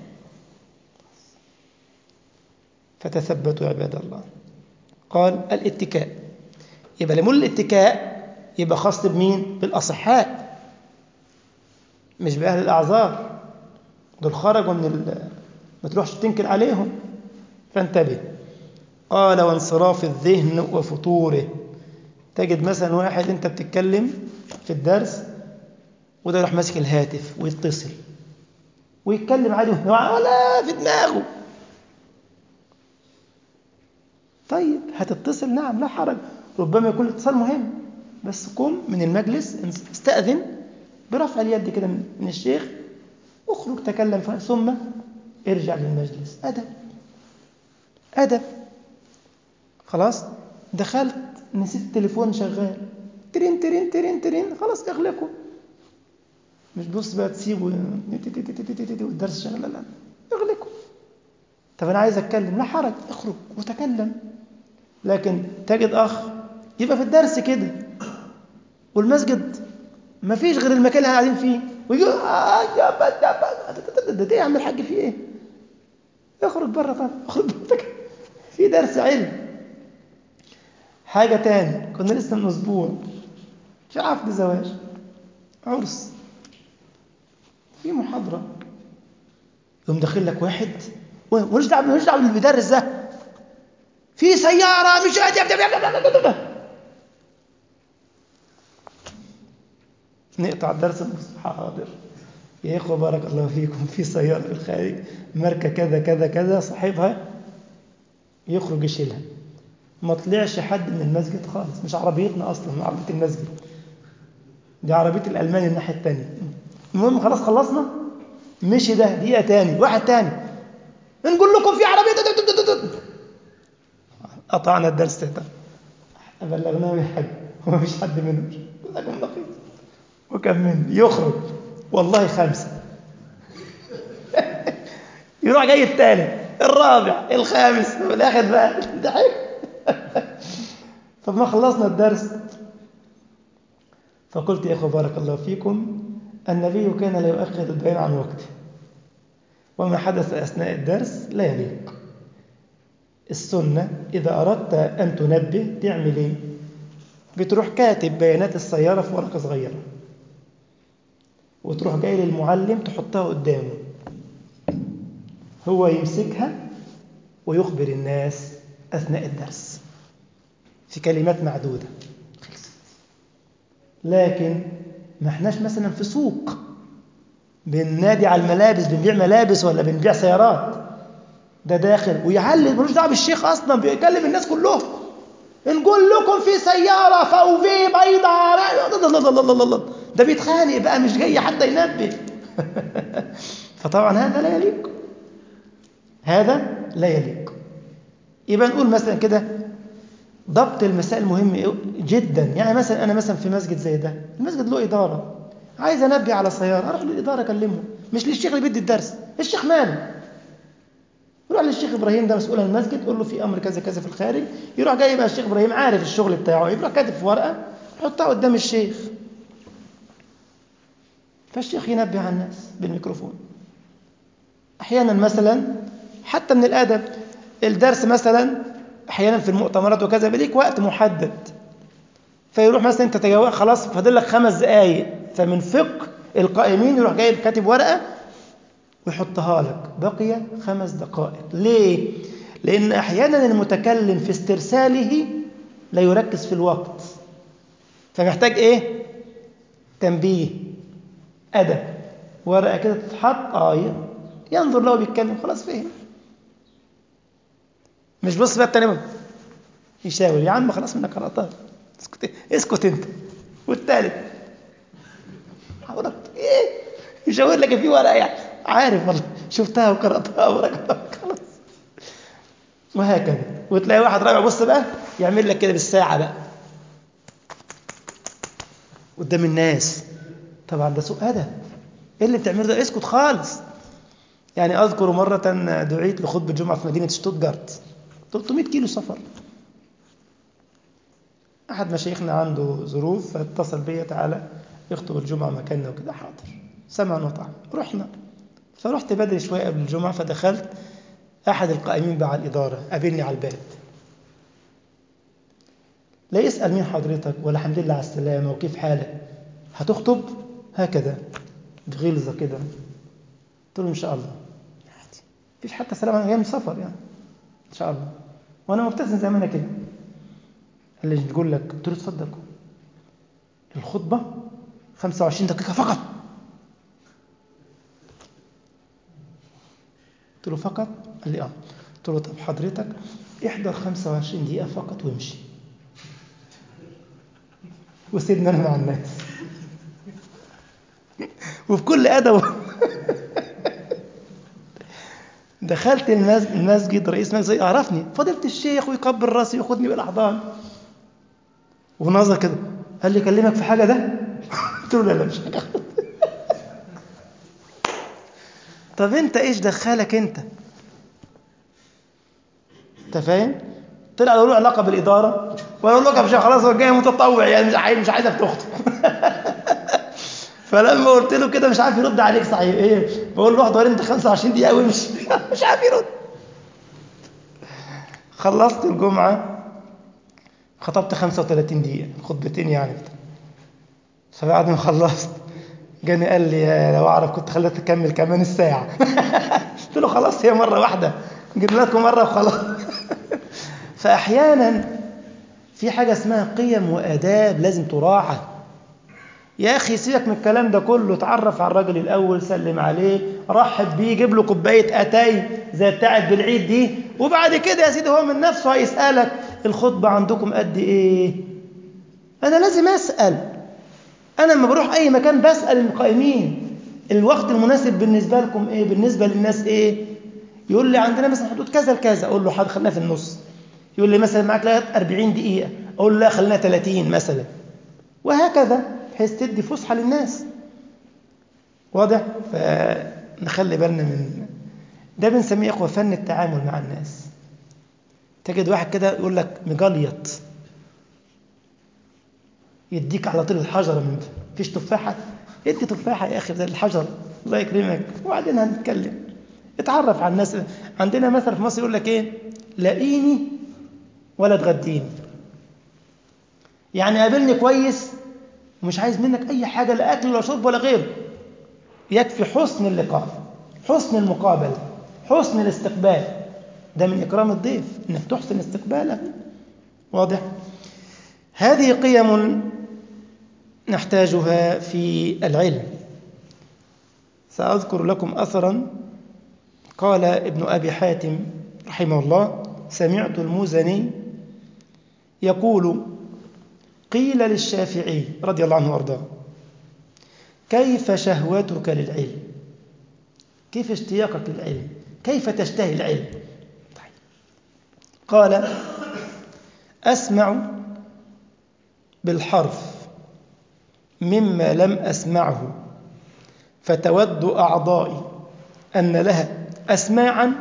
فتثبتوا عباد الله قال الاتكاء يبقى لمول الاتكاء يبقى خاص بمين بالأصحاء مش بأهل الأعذار دول خرجوا من ال... ما تروحش تنكر عليهم فانتبه قال وانصراف الذهن وفتوره تجد مثلا واحد انت بتتكلم في الدرس وده يروح ماسك الهاتف ويتصل ويتكلم عادي ولا في دماغه طيب هتتصل نعم لا حرج ربما يكون الاتصال مهم بس قم من المجلس استأذن برفع اليد كده من الشيخ اخرج تكلم ثم ارجع للمجلس أدب أدب خلاص دخلت نسيت التليفون شغال ترين ترين ترين ترين خلاص اغلقه مش بص بقى تسيبه والدرس شغال لا اغلقه طب انا عايز اتكلم لا حرج اخرج وتكلم لكن تجد اخ يبقى في الدرس كده والمسجد ما فيش غير المكان اللي قاعدين فيه ويجي ده ايه يا عم الحاج في ايه اخرج بره طب اخرج بره في درس علم حاجة تاني كنا لسه من أسبوع في عقد زواج عرس في محاضرة يقوم داخل لك واحد ونش دعوه ماليش دعوه بالمدرس ده في سيارة مش نقطع الدرس حاضر يا إخوة بارك الله فيكم في سيارة في الخارج ماركة كذا كذا كذا صاحبها يخرج يشيلها ما طلعش حد من المسجد خالص مش عربيتنا أصلا من عربية المسجد دي عربية الألماني الناحية التانية المهم خلاص خلصنا مشي ده دقيقة تاني واحد تاني نقول لكم في عربية قطعنا الدرس ده بلغناه من حد وما فيش حد منهم جزاكم الله خير وكم من يخرج والله خمسة يروح جاي الثالث الرابع الخامس في الآخر بقى ضحك فما خلصنا الدرس فقلت يا أخو بارك الله فيكم النبي كان لا يؤخر البيان عن وقته وما حدث أثناء الدرس لا يليق السنة إذا أردت أن تنبه تعمل إيه؟ بتروح كاتب بيانات السيارة في ورقة صغيرة وتروح جاي للمعلم تحطها قدامه هو يمسكها ويخبر الناس أثناء الدرس في كلمات معدودة خلصت لكن ما احناش مثلا في سوق بننادي على الملابس بنبيع ملابس ولا بنبيع سيارات ده داخل ويعلم ملوش دعوه بالشيخ اصلا بيكلم الناس كلهم نقول لكم في سياره فوفي بيضاء ده بيتخانق بقى مش جاي حتى ينبه فطبعا هذا لا يليق هذا لا يليق يبقى نقول مثلا كده ضبط المسائل مهم جدا يعني مثلا انا مثلا في مسجد زي ده المسجد له اداره عايز انبه على سياره اروح للاداره اكلمه مش للشيخ اللي بيدي الدرس الشيخ ماله يروح للشيخ ابراهيم ده مسؤول عن المسجد يقول له في امر كذا كذا في الخارج يروح جاي بقى الشيخ ابراهيم عارف الشغل بتاعه يروح كاتب في ورقه يحطها قدام الشيخ فالشيخ ينبه على الناس بالميكروفون احيانا مثلا حتى من الادب الدرس مثلا احيانا في المؤتمرات وكذا بليك وقت محدد فيروح مثلا انت تجاوز خلاص فاضل لك خمس دقائق فمن فقه القائمين يروح جايب كاتب ورقه ويحطها لك بقي خمس دقائق ليه؟ لأن أحيانا المتكلم في استرساله لا يركز في الوقت فمحتاج إيه؟ تنبيه أدب ورقة كده تتحط آه ينظر له بيتكلم خلاص فهم مش بص بقى التاني يشاور يا عم خلاص منك قرأتها اسكت اسكت انت والتالت حضرتك ايه يشاور لك في ورقه يعني عارف والله شفتها وقرأتها ورقتها خلاص وهكذا وتلاقي واحد رابع بص بقى يعمل لك كده بالساعة بقى قدام الناس طبعا ده سوء أدب ايه اللي بتعمله ده اسكت خالص يعني أذكر مرة دعيت لخطبة جمعة في مدينة شتوتجارت 300 كيلو سفر أحد مشايخنا عنده ظروف فاتصل بيا تعالى يخطب الجمعة مكاننا وكده حاضر سمع وطاعة رحنا فرحت بدري شوية قبل الجمعة فدخلت أحد القائمين بقى على الإدارة قابلني على الباب لا يسأل مين حضرتك ولا الحمد لله على السلامة وكيف حالك هتخطب هكذا بغلظة كده قلت له إن شاء الله عادي مفيش حتى سلام أنا جاي من سفر يعني إن شاء الله وأنا مبتسم زي ما أنا كده قال لي بيقول لك قلت له اتفضل الخطبة 25 دقيقة فقط قلت له فقط قال لي اه قلت له طب حضرتك احضر 25 دقيقة فقط وامشي وسيبني انا مع الناس وبكل ادب دخلت المسجد رئيس مسجد عرفني فضلت الشيخ ويقبل راسي وياخدني بالاحضان ونظر كده قال لي كلمك في حاجه ده قلت له لا لا مش حاجه طب انت ايش دخلك انت انت فاهم طلع له علاقه بالاداره ولا له علاقه خلاص هو جاي متطوع يعني مش عايز مش عايزك تخطب فلما قلت له كده مش عارف يرد عليك صحيح ايه بقول له احضر انت 25 دقيقه وامشي مش عارف يرد خلصت الجمعه خطبت 35 دقيقه خطبتين يعني فبعد ما خلصت جاني قال لي لو اعرف كنت خليتك تكمل كمان الساعه قلت له خلاص هي مره واحده جبنا لكم مره وخلاص فاحيانا في حاجه اسمها قيم واداب لازم تراعى يا اخي سيبك من الكلام ده كله اتعرف على الراجل الاول سلم عليه رحب بيه جيب له كوبايه اتاي زي بتاعت بالعيد دي وبعد كده يا سيدي هو من نفسه هيسالك الخطبه عندكم قد ايه انا لازم اسال انا لما بروح اي مكان بسال القائمين الوقت المناسب بالنسبه لكم ايه بالنسبه للناس ايه يقول لي عندنا مثلا حدود كذا لكذا اقول له حاضر خلينا في النص يقول لي مثلا معاك لغايه 40 دقيقه اقول له لا خلينا 30 مثلا وهكذا بحيث تدي فسحه للناس واضح فنخلي بالنا من ده بنسميه اخوه فن التعامل مع الناس تجد واحد كده يقول لك مجليط يديك على طول الحجره من فيش تفاحه ادي تفاحه يا اخي زي الحجر الله يكرمك وبعدين هنتكلم اتعرف على الناس عندنا مثل في مصر يقول لك ايه لاقيني ولا تغديني يعني قابلني كويس ومش عايز منك اي حاجه لا اكل ولا شرب ولا غيره يكفي حسن اللقاء حسن المقابله حسن الاستقبال ده من اكرام الضيف انك تحسن استقباله واضح هذه قيم نحتاجها في العلم ساذكر لكم اثرا قال ابن ابي حاتم رحمه الله سمعت المزني يقول قيل للشافعي رضي الله عنه وارضاه كيف شهوتك للعلم كيف اشتياقك للعلم كيف تشتهي العلم طيب. قال اسمع بالحرف مما لم اسمعه فتود اعضائي ان لها اسماعا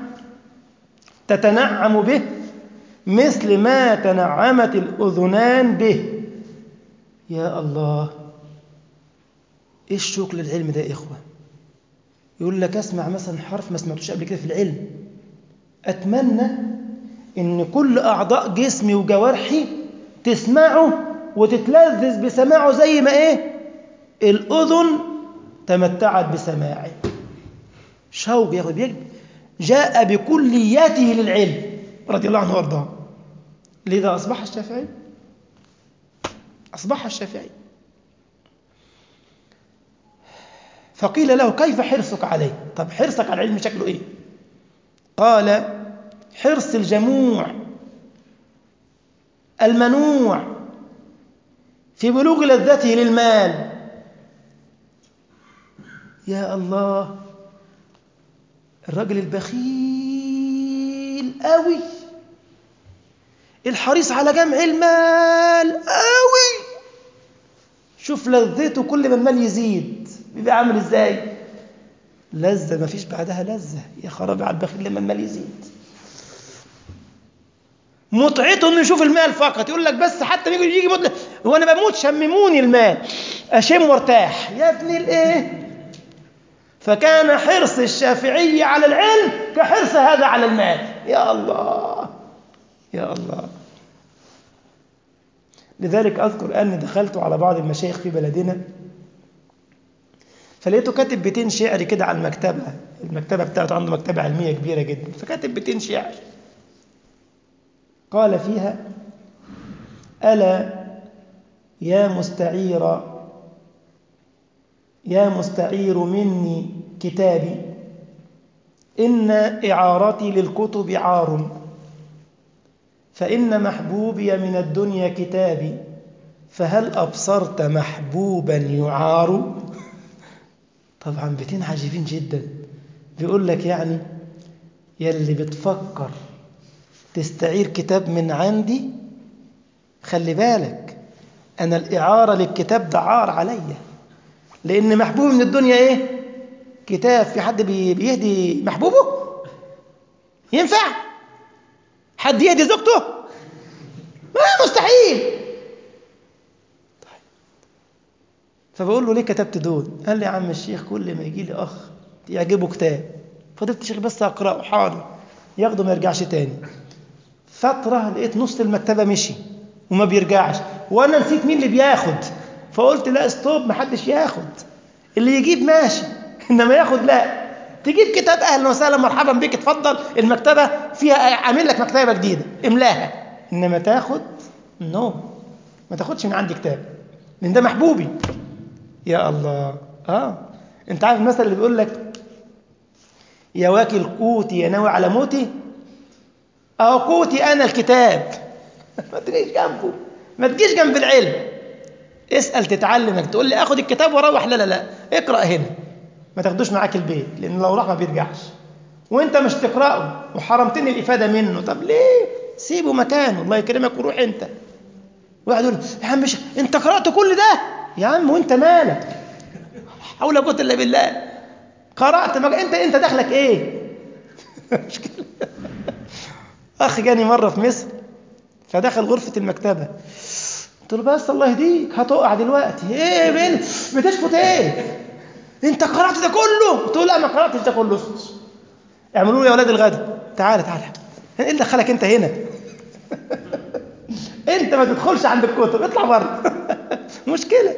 تتنعم به مثل ما تنعمت الاذنان به يا الله ايه الشوق للعلم ده يا اخوه يقول لك اسمع مثلا حرف ما سمعتوش قبل كده في العلم اتمنى ان كل اعضاء جسمي وجوارحي تسمعه وتتلذذ بسماعه زي ما ايه الاذن تمتعت بسماعه شوق يا اخوه جاء بكلياته للعلم رضي الله عنه وارضاه لذا اصبح الشافعي أصبح الشافعي فقيل له كيف حرصك عليه طب حرصك على العلم شكله إيه قال حرص الجموع المنوع في بلوغ لذته للمال يا الله الرجل البخيل قوي الحريص على جمع المال قوي شوف لذته كل ما المال يزيد بيبقى عامل ازاي لذة ما فيش بعدها لذة يا خرابي على البخيل لما المال يزيد متعته انه يشوف المال فقط يقول لك بس حتى يجي يجي مدلع وانا بموت شمموني المال اشم وارتاح يا ابن الايه فكان حرص الشافعي على العلم كحرص هذا على المال يا الله يا الله لذلك أذكر أني دخلت على بعض المشايخ في بلدنا فلقيته كاتب بيتين شعر كده على المكتبة المكتبة بتاعته عنده مكتبة علمية كبيرة جدا فكاتب بيتين شعر قال فيها ألا يا مستعير يا مستعير مني كتابي إن إعارتي للكتب عار فإن محبوبي من الدنيا كتابي فهل أبصرت محبوبا يعار طبعا بيتين عجيبين جدا بيقول لك يعني يلي بتفكر تستعير كتاب من عندي خلي بالك أنا الإعارة للكتاب ده عار عليا لأن محبوبي من الدنيا إيه كتاب في حد بيهدي محبوبه ينفع حد يهدي زوجته ما مستحيل طيب. فبقول له ليه كتبت دول قال لي يا عم الشيخ كل ما يجي لي اخ يعجبه كتاب فضلت الشيخ بس اقراه حاضر ياخده ما يرجعش تاني فتره لقيت نص المكتبه مشي وما بيرجعش وانا نسيت مين اللي بياخد فقلت لا ستوب ما حدش ياخد اللي يجيب ماشي انما ياخد لا تجيب كتاب اهلا وسهلا مرحبا بك اتفضل المكتبه فيها عامل لك مكتبه جديده املاها انما تاخد نو no. ما تاخدش من عندي كتاب لان ده محبوبي يا الله اه انت عارف المثل اللي بيقول لك يا واكل قوتي يا ناوي على موتي اهو قوتي انا الكتاب ما تجيش جنبه ما تجيش جنب العلم اسال تتعلم تقول لي اخد الكتاب واروح لا لا لا اقرا هنا ما تاخدوش معاك البيت لان لو راح ما بيرجعش وانت مش تقراه وحرمتني الافاده منه طب ليه سيبه مكانه الله يكرمك وروح انت واحد يقول يا عم مش انت قرات كل ده يا عم وانت مالك حول ولا قوه الا بالله قرات ما انت انت دخلك ايه مشكله اخ جاني مره في مصر فدخل غرفه المكتبه قلت له بس الله يهديك هتقع دلوقتي ايه بين بتشفط ايه انت قرات ده كله قلت له لا ما قراتش ده كله اعملوا لي يا اولاد الغدا تعالى تعالى ايه اللي دخلك انت هنا انت ما تدخلش عند الكتب اطلع بره مشكله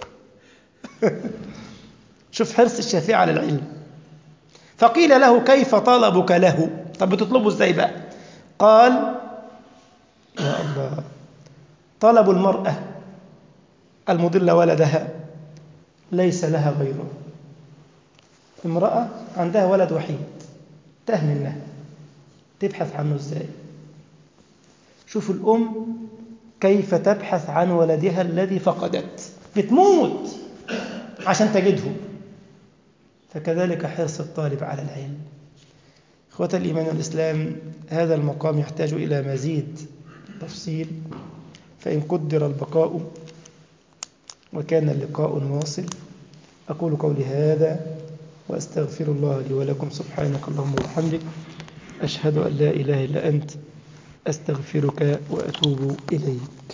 شوف حرص الشافعي على العلم فقيل له كيف طلبك له طب بتطلبه ازاي بقى قال يا الله طلب المرأة المضل ولدها ليس لها غيره امرأة عندها ولد وحيد تاه منها تبحث عنه ازاي شوف الأم كيف تبحث عن ولدها الذي فقدت بتموت عشان تجده فكذلك حرص الطالب على العلم إخوة الإيمان والإسلام هذا المقام يحتاج إلى مزيد تفصيل فإن قدر البقاء وكان اللقاء واصل أقول قولي هذا وأستغفر الله لي ولكم سبحانك اللهم وبحمدك أشهد أن لا إله إلا أنت أستغفرك وأتوب إليك